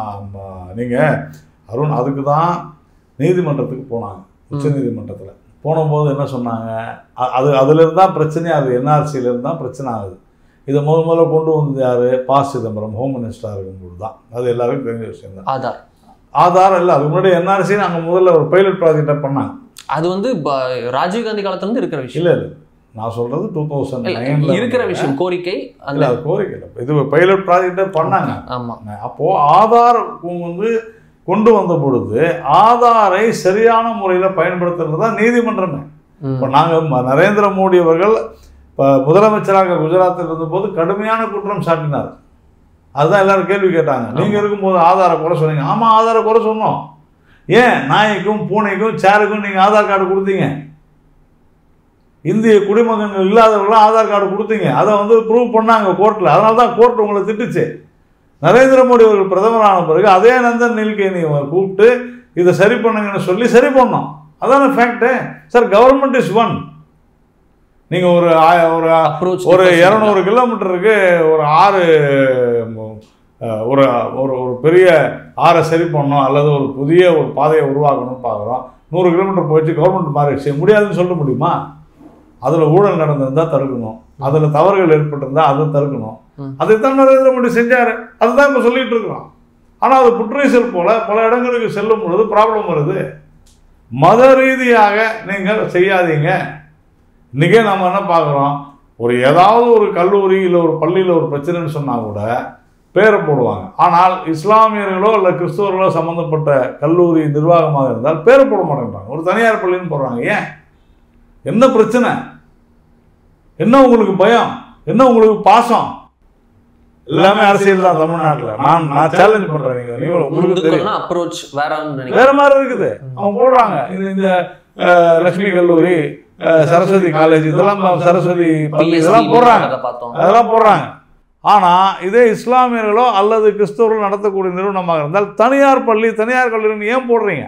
நீங்க அருண் அதுக்கு தான் நீதிமன்றத்துக்கு போனாங்க உச்ச நீதிமன்றத்துல போனபோது என்ன சொன்னாங்க அ- அது அதுல இருந்து தான் பிரச்சனை அது என்ஆர்சியில இருந்து தான் பிரச்சனை ஆகுது இதை முத முதல்ல கொண்டு வந்தது யாரு ப சிதம்பரம் ஹோம் மினிஸ்டரா இருக்கும்போது தான் அது எல்லாருக்கும் தெரிஞ்ச விஷயம் தான்
ஆதார்
ஆதாரம் இல்லை அதுக்கு முன்னாடி என்ஆர்சி நாங்க முதல்ல ஒரு பைலட் ப்ராஜெக்டை பண்ணாங்க
அது வந்து ப- ராஜீவ் காந்தி காலத்துல இருந்து இருக்கிற விஷயம்
இல்ல இல்ல நான் சொல்றது டூ தௌசண்ட்
இல்ல, இருக்கிற விஷயம் கோரிக்கை
இல்ல
அந்த
அது கோரிக்கை இல்லை இது பைலட் ப்ராஜெக்டை பண்ணாங்க
ஆமா
அப்போ ஆதார் வந்து கொண்டு வந்த பொழுது ஆதாரை சரியான முறையில் பயன்படுத்துறது தான் நீதிமன்றமே
ம்.
இப்போ நாங்கள் நரேந்திர மோடி அவர்கள் இப்போ முதலமைச்சராக குஜராத்தில் இருந்தபோது கடுமையான குற்றம் சாட்டினார் அதுதான் எல்லாரும் கேள்வி கேட்டாங்க நீங்கள் இருக்கும்போது ஆதார குறை சொன்னீங்க ஆமாம் ஆதார குறை சொன்னோம் ஏன் நாய்க்கும் பூனைக்கும் சேருக்கும் நீங்கள் ஆதார் கார்டு கொடுத்தீங்க இந்திய குடிமகன்கள் இல்லாதவர்களும் ஆதார் கார்டு கொடுத்தீங்க அதை வந்து ப்ரூவ் பண்ணாங்க கோர்ட்டில் அதனால தான் கோர்ட் உங்களை திட்டுச்சு நரேந்திர மோடி அவர்கள் பிரதமரான பிறகு அதே நந்தன் நீல்கேணி அவர் கூப்பிட்டு இதை சரி பண்ணுங்கன்னு சொல்லி சரி பண்ணோம் அதான fact sir government is one நீங்கள் ஒரு ஆய- ஒரு
அப்ரோச்
ஒரு இரநூறு கிலோமீட்டருக்கு ஒரு ஆறு ம், அஹ், ஒரு ஒரு ஒரு பெரிய ஆறை சரி பண்ணணும் அல்லது ஒரு புதிய ஒரு பாதையை உருவாக்கணும்னு பார்க்குறோம் நூறு கிலோமீட்டர் போயிடுச்சு கவர்மெண்ட் மாறிடுச்சு முடியாதுன்னு சொல்ல முடியுமா அதில் ஊழல் நடந்திருந்தா தடுக்கணும் அதில் தவறுகள் ஏற்பட்டிருந்தா அதை தடுக்கணும்
ம்.
அதைத்தான் நரேந்திர மோடி செஞ்சார் அதுதான் இப்போ சொல்லிட்டு இருக்கிறோம் ஆனால் அது புற்றீசல் போல பல இடங்களுக்கு செல்லும் பொழுது ப்ராப்ளம் வருது மத ரீதியாக நீங்கள் செய்யாதீங்க இன்றைக்கே நம்ம என்ன பார்க்குறோம் ஒரு ஏதாவது ஒரு கல்லூரி இல்லை ஒரு பள்ளியில் ஒரு பிரச்சனைன்னு சொன்னால் கூட பேரை போடுவாங்க ஆனால் இஸ்லாமியர்களோ இல்லை கிறிஸ்தவர்களோ சம்மந்தப்பட்ட கல்லூரி நிர்வாகமாக இருந்தால் பேரை போட மாட்டேங்கிறாங்க ஒரு தனியார் பள்ளின்னு போடுறாங்க ஏன் என்ன பிரச்சனை என்ன உங்களுக்கு பயம் என்ன உங்களுக்கு பாசம் எல்லாமே அரசியல் தான் தமிழ்நாட்டில் நான் நான் சேலஞ்ச் பண்றேன் நீங்க நீங்க உங்களுக்கு தெரியும்
இந்துக்கள்னா அப்ரோச் வேற நினைக்கிறேன்
வேற மாதிரி இருக்குது அவங்க போடுறாங்க இது இந்த அஹ், லட்சுமி கல்லூரி அஹ், சரஸ்வதி காலேஜ் இதெல்லாம் சரஸ்வதி பள்ளி இதெல்லாம் போடுறாங்க
அதை பார்த்தோம்
அதெல்லாம் போடுறாங்க ஆனா இதே இஸ்லாமியர்களோ அல்லது கிறிஸ்தவர்களோ நடத்தக்கூடிய நிறுவனமாக இருந்தால் தனியார் பள்ளி தனியார் கல்லூரின்னு ஏன் போடுறீங்க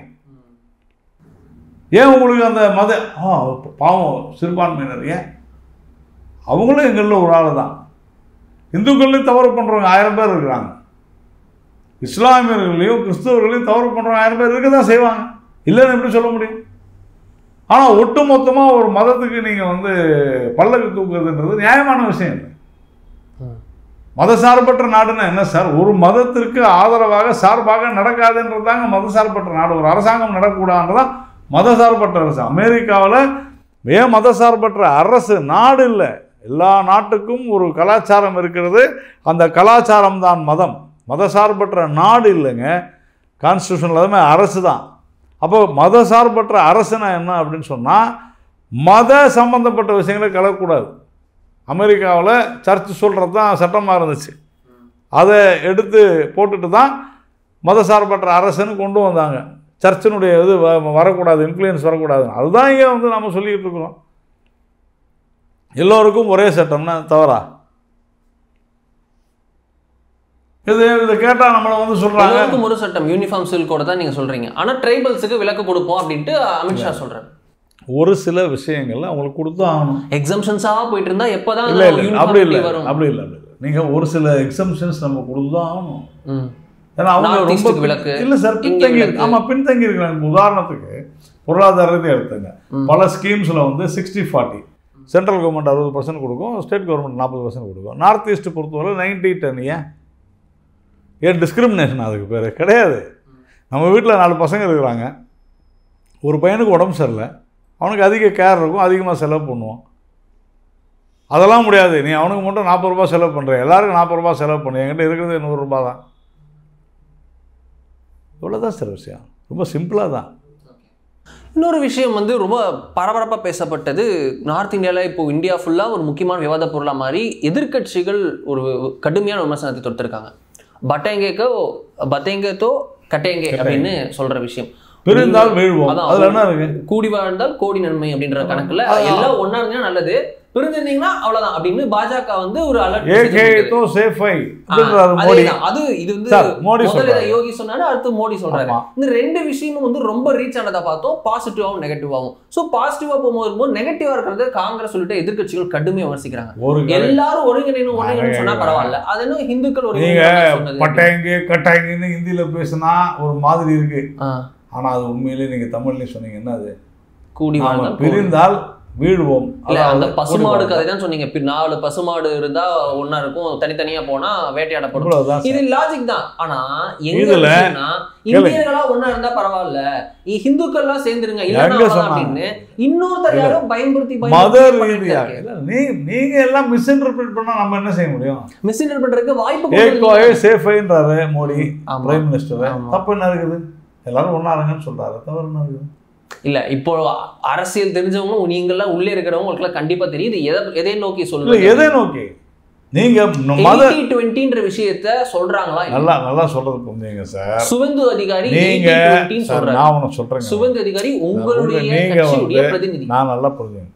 ஏன் உங்களுக்கு அந்த மத ஆ பாவம் சிறுபான்மையினர் ஏன் அவங்களும் எங்களில் ஒரு ஆள் தான் இந்துக்கள்லையும் தவறு பண்ணுறவங்க ஆயிரம் பேர் இருக்கிறாங்க இஸ்லாமியர்களையும் கிறிஸ்தவர்களையும் தவறு பண்ணுறவங்க ஆயிரம் பேர் இருக்க தான் செய்வாங்க இல்லைன்னு எப்படி சொல்ல முடியும் ஆனால் ஒட்டு மொத்தமாக ஒரு மதத்துக்கு நீங்கள் வந்து பல்லக்கு தூக்குறதுன்றது நியாயமான விஷயம் இல்லை
ம்.
மதசார்பற்ற நாடுன்னா என்ன சார் ஒரு மதத்திற்கு ஆதரவாக சார்பாக நடக்காதுன்றது தாங்க மதசார்பற்ற நாடு ஒரு அரசாங்கம் நடக்கூடாதுன்றதான் மதசார்பற்ற அரசு அமெரிக்காவில் ஏன் மதசார்பற்ற அரசு நாடு இல்லை எல்லா நாட்டுக்கும் ஒரு கலாச்சாரம் இருக்கிறது அந்த கலாச்சாரம் தான் மதம் மதசார்பற்ற நாடு இல்லைங்க கான்ஸ்டியூஷனில் அதுமே அரசு தான் அப்போ மதசார்பற்ற அரசுனா என்ன அப்படின்னு சொன்னால் மத சம்பந்தப்பட்ட விஷயங்களை கலக்கக்கூடாது அமெரிக்காவில் சர்ச் சொல்கிறது தான் சட்டமாக இருந்துச்சு அதை எடுத்து போட்டுட்டு தான் மதசார்பற்ற அரசுன்னு கொண்டு வந்தாங்க சர்ச்சினுடைய இது வ- வரக்கூடாது இன்ஃப்ளூயன்ஸ் வரக்கூடாது அதுதான் இங்கே வந்து நம்ம சொல்லிக்கிட்டு இருக்கிறோம் எல்லோருக்கும் ஒரே சட்டம்னா தவறா இது இதை கேட்டால் நம்மளை வந்து சொல்கிறாங்க
எல்லாருக்கும் ஒரு சட்டம் யூனிஃபார்ம் சிவில் கோட தான் நீங்க சொல்றீங்க ஆனா ட்ரைபல்ஸுக்கு விலக்கு கொடுப்போம் அப்படின்ட்டு அமித்ஷா சொல்றாரு
ஒரு சில விஷயங்கள்ல அவங்களுக்கு கொடுத்தும் ஆகணும்
எக்ஸம்ஷன்ஸா போயிட்டு இருந்தா எப்பதான்
இல்லை இல்லை அப்படி இல்லை
uniformity வரும்
அப்படி இல்லை அப்படி இல்லை நீங்கள் ஒரு சில எக்ஸம்ஷன்ஸ் நம்ம கொடுத்துதான் ஆகணும்
ம்.
ஏன்னா அவங்க
North
ரொம்ப
East-க்கு விலக்கு,
இல்லை சார்
இங்க
பின்தங்கி
விலக்கு.
ஆமாம் பின்தங்கி இருக்கிறாங்க இப்ப உதாரணத்துக்கு பொருளாதாரத்தை எடுத்துங்க
ம்.
பல ஸ்கீம்ஸில் வந்து சிக்ஸ்டி ஃபார்ட்டி சென்ட்ரல் கவர்மெண்ட் அறுபது பர்சன்ட் கொடுக்கும் ஸ்டேட் கவர்மெண்ட் நாற்பது பர்சன்ட் கொடுக்கும் நார்த் ஈஸ்ட் பொறுத்தவரை நைன்டி டென் ஏன் ஏன் டிஸ்கிரிமினேஷன் அதுக்கு பேர் கிடையாது நம்ம வீட்டில் நாலு பசங்க இருக்கிறாங்க ஒரு பையனுக்கு உடம்பு சரியில்லை அவனுக்கு அதிக கேர் இருக்கும் அதிகமாக செலவு பண்ணுவோம் அதெல்லாம் முடியாது நீ அவனுக்கு மட்டும் நாற்பது ரூபாய் செலவு பண்ணுற எல்லாருக்கும் நாற்பது ரூபாய் செலவு பண்ணு என்கிட்ட இருக்கிறது நூறுரூபா தான் இவ்வளோதான் சார் விஷயம் ரொம்ப சிம்பிளாக தான்
இன்னொரு விஷயம் வந்து ரொம்ப பரபரப்பாக பேசப்பட்டது நார்த் இந்தியாவில் இப்போ இந்தியா ஃபுல்லாக ஒரு முக்கியமான விவாத பொருளாக மாதிரி எதிர்க்கட்சிகள் ஒரு கடுமையான விமர்சனத்தை தொடுத்திருக்காங்க பட்டேங்கேக்கோ பத்தேங்கத்தோ கட்டேங்கே அப்படின்னு சொல்ற விஷயம்
பிரிந்தால் வீழ்வோம்
அதான்
அதில் என்ன இருக்கு
கூடி வாழ்ந்தால் கோடி நன்மை அப்படின்ற கணக்குல எல்லாம் ஒண்ணா இருந்தீங்கன்னா நல்லது பிரிஞ்சிருந்தீங்கன்னா அவ்வளவுதான் அப்படின்னு பாஜக வந்து ஒரு அலர்ட்
ஏகே தோ சேஃபை அப்படின்றாரு மோடி
அதேதான். அது இது வந்து
சார் மோடி
முதல்ல
சொல்றாரு
இதை யோகி சொன்னாரு அடுத்து மோடி சொல்றாரு
ஆமா.
இந்த ரெண்டு விஷயமும் வந்து ரொம்ப ரீச் ஆனதை பார்த்தோம் பாசிட்டிவாவும் நெகட்டிவாவும் சோ பாசிட்டிவா போகும்போது நெகட்டிவா இருக்கிறது காங்கிரஸ் சொல்லிட்டு எதிர்க்கட்சிகள் கடுமையா விமர்சிக்கிறாங்க
ஒரு கதை.
எல்லாரும் ஒருங்கிணைந்து ஒருங்கிணைந்து சொன்னா
ஆக,
பரவாயில்ல அது என்ன ஹிந்துக்கள் ஒரு
நீங்க பட்டாங்க கட்டாங்கன்னு ஹிந்தியில பேசுனா ஒரு மாதிரி இருக்கு ஆனா அது உண்மையிலேயே நீங்க தமிழ்லயும் சொன்னீங்க என்ன அது
கூடி
நாம
வாழ்ந்தால் கோடி.
பிரிந்தால் வீழ்வோம்
இல்ல அந்த
அதாவது
பசுமாடு
கூடி
கதை தான் சொன்னீங்க இப்ப நாலு பசுமாடு இருந்தா ஒண்ணா இருக்கும் தனித்தனியா போனா வேட்டையாடப்படும்
இவ்வளவுதான் சார்.
இது லாஜிக் தான் ஆனா எங்க
இதுல
விஷயம்னா, இந்தியர்களா ஒண்ணா இருந்தா பரவாயில்ல இ- ஹிந்துக்கள்லாம் சேர்ந்துருங்க இல்லன்னா
எங்க
அவ்வளவுதான்
சொன்னாங்க?
அப்படின்னு இன்னொருத்தர் யாரோ பயன்படுத்தி
மத
பயன்படுத்தி
ரீதியாக இல்ல, நீ நீங்க எல்லாம் மிஸ்இன்டர்பிரேட் பண்ணா நம்ம என்ன செய்ய முடியும்
மிஸ்இன்டர் பண்றதுக்கு வாய்ப்பு கொடுத்தது
ஏகோயே
நீங்க.
சேஃபைன்றாரு மோடி
ஆமா.
பிரைம் மினிஸ்டர்
ஆமா.
தப்பு என்ன இருக்குது எல்லாரும் ஒண்ணா இருங்கன்னு சொல்றாரு தவறு என்ன இருக்குது
இல்ல இப்போ அரசியல் தெரிஞ்சவங்க நீங்கெல்லாம் உள்ளே இருக்கிறவங்க உங்களுக்கு கண்டிப்பா தெரியுது எதை எதை நோக்கி
இல்ல
சொல்லுங்க
எதை நோக்கி நீங்க மத
எயிட்டி டுவெண்ட்டின்ற விஷயத்த சொல்றாங்களா
நல்லா நல்லா சொல்றது புரிஞ்சுங்க சார்
சுவந்து அதிகாரி
நீங்க
80-20
சார்
சொல்றாரு
நான் உனக்கு சொல்றேங்க
சுவந்து அதிகாரி உங்களுடைய
நீங்க
கட்சியுடைய
வந்து-
பிரதிநிதி
நான் நல்லா புரிஞ்சுங்க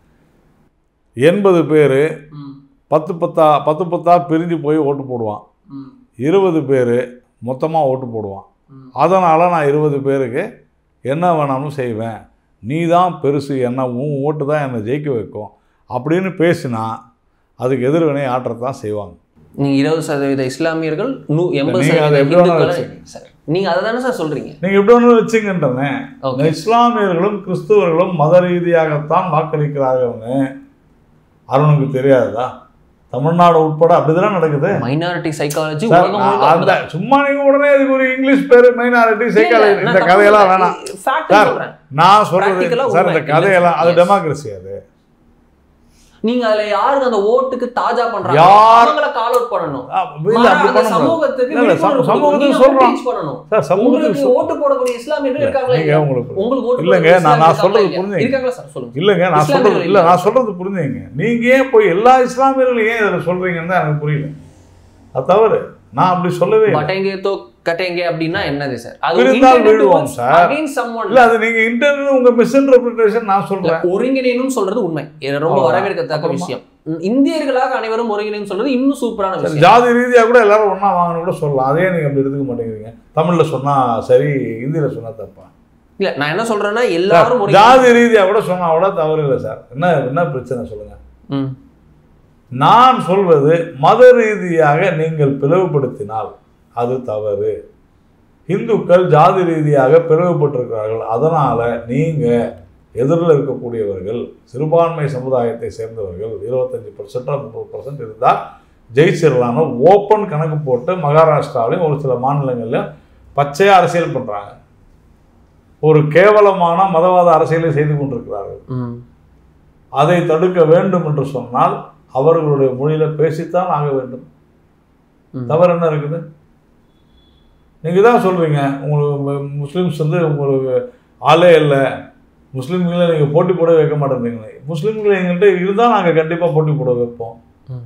எண்பது பேர்
ம்,
பத்து பத்தா பத்து பத்தா பிரிஞ்சு போய் ஓட்டு போடுவான்
ம்,
இருபது பேர் மொத்தமாக ஓட்டு போடுவான்
ம்.
அதனால் நான் இருபது பேருக்கு என்ன வேணாலும் செய்வேன் நீ தான் பெருசு என்ன உன் ஓட்டு தான் என்னை ஜெயிக்க வைக்கும் அப்படின்னு பேசினா அதுக்கு எதிர்வினை ஆற்றத்தான் செய்வாங்க
நீங்க இருபது சதவீத இஸ்லாமியர்கள் நூ எண்பது
நீங்க அதை
சதவீத
எப்படி வேணாலும்
இந்துக்களை
வச்சுக்கங்க.
சார் நீங்க அதை தானே சார் சொல்றீங்க
நீங்கள் இப்படி ஒன்று வச்சுங்கன்றனே இந்த
ஓகே
இஸ்லாமியர்களும் கிறிஸ்துவர்களும் மத ரீதியாகத்தான் வாக்களிக்கிறார்கள்னு அருணுக்கு தெரியாதா தமிழ்நாடு உட்பட அப்படிதான் நடக்குது
மைனாரிட்டி சைக்காலஜி
சார்,
உலகம்
நான்
முழுக்க
அந்த சும்மா நீங்க உடனே இதுக்கு ஒரு இங்கிலீஷ் பேரு மைனாரிட்டி சைக்காலஜி இந்த கதையெல்லாம் வேணாம்
ஃபேக்ட்
சார்,
சொல்றேன்
நான் சொல்றது
Practical-ஆ
சார்
உண்மை.
இந்த கதையெல்லாம் அது
Yes.
டெமோக்ரஸி அது
நீங்க அதுல யாருக்கு அந்த ஓட்டுக்கு தாஜா பண்றாங்க
யார்-
அவங்கள கால் அவுட் பண்ணணும்
ஆ, இல்ல
மாறா
அப்படி
அந்த
பண்ண முடியாது
சமூகத்துக்கு
இல்ல, இல்ல,
விழிப்புணர்வு
சமூ- சமூகத்துக்கு
கொடுக்கணும்.
சொல்றோம்.
நீங்க பண்ணணும்
சார் சமூகத்துக்கு
உங்களுக்கு ஓட்டு போடக்கூடிய இஸ்லாமியர்கள் இருக்காங்களா
நீங்க
இல்லையா?
உங்களுக்கு
உங்களுக்கு ஓட்டு
இல்லைங்க,
போடக்கூடிய
நான்- நான்
இஸ்லாமியர்கள்
சொல்றது
இல்லையா?
புரிஞ்சுங்க.
இருக்காங்களா சார் சொல்லுங்க
இல்லைங்க நான் சொல்றது
இஸ்லாமியர்கள்
இல்ல
இல்லையா?
நான் சொல்றது புரிஞ்சுங்க நீங்க ஏன் போய் எல்லா இஸ்லாமியர்களும் ஏன் இதில் சொல்றீங்கன்னு தான் எனக்கு புரியல அது தவறு நான் அப்படி சொல்லவே இல்லை
பட்டேங்க தோ கட்டேங்க அப்படின்னா என்னது சார் அது
பிரிந்தால்
intended
விழுவோம்
towards
சார்.
against someone.
இல்ல அது நீங்க இன்டர்வியூ உங்க மிஸ்இன்டர்பிரிட்டேஷன் நான்
இல்ல,
சொல்றேன்
ஒருங்கிணைனும் சொல்றது உண்மை இது ரொம்ப
அவ்வளவுதான்.
வரவேற்கத்தக்க
அப்புறமா?
விஷயம் உம், இந்தியர்களாக அனைவரும் ஒருங்கிணைன்னு சொல்றது இன்னும் சூப்பரான
சரி,
விஷயம்
ஜாதி ரீதியா கூட எல்லாரும் ஒண்ணா வாங்கணும் கூட சொல்லலாம் அதே நீங்க அப்படி எடுத்துக்க மாட்டேங்கிறீங்க தமிழ்ல சொன்னா சரி ஹிந்தியில சொன்னா தப்பா
இல்ல நான் என்ன சொல்றேன்னா எல்லாரும் ஒருங்கிணை-
ஜாதி ரீதியா கூட சொன்னா கூட தவறு இல்லை சார் என்ன என்ன பிரச்சனை சொல்லுங்க
ம்,
நான் சொல்வது மத ரீதியாக நீங்கள் பிளவுபடுத்தினால் அது தவறு இந்துக்கள் ஜாதி ரீதியாக பிளவுபட்டிருக்கிறார்கள் அதனால நீங்க எதிரில் இருக்கக்கூடியவர்கள் சிறுபான்மை சமுதாயத்தை சேர்ந்தவர்கள் இருபத்தஞ்சி பர்சன்டா முப்பது பர்சன்ட் இருந்தால் ஜெயிச்சிடலாம்னு ஓப்பன் கணக்கு போட்டு மகாராஷ்டிராவிலையும் ஒரு சில மாநிலங்கள்லையும் பச்சையா அரசியல் பண்றாங்க ஒரு கேவலமான மதவாத அரசியலை செய்து கொண்டிருக்கிறார்கள்
ம்.
அதை தடுக்க வேண்டும் என்று சொன்னால் அவர்களுடைய மொழியில பேசித்தான் ஆக வேண்டும்
ம்.
தவறு என்ன இருக்குது நீங்க தான் சொல்றீங்க உங்களுக்கு மு- முஸ்லிம்ஸ் வந்து உங்களுக்கு ஆளே இல்லை முஸ்லீம்களை நீங்க போட்டி போட வைக்க மாட்டேன்றீங்களே முஸ்லீம்கள் எங்கள்கிட்ட இருந்தால் நாங்க கண்டிப்பா போட்டி போட வைப்போம்
ம்.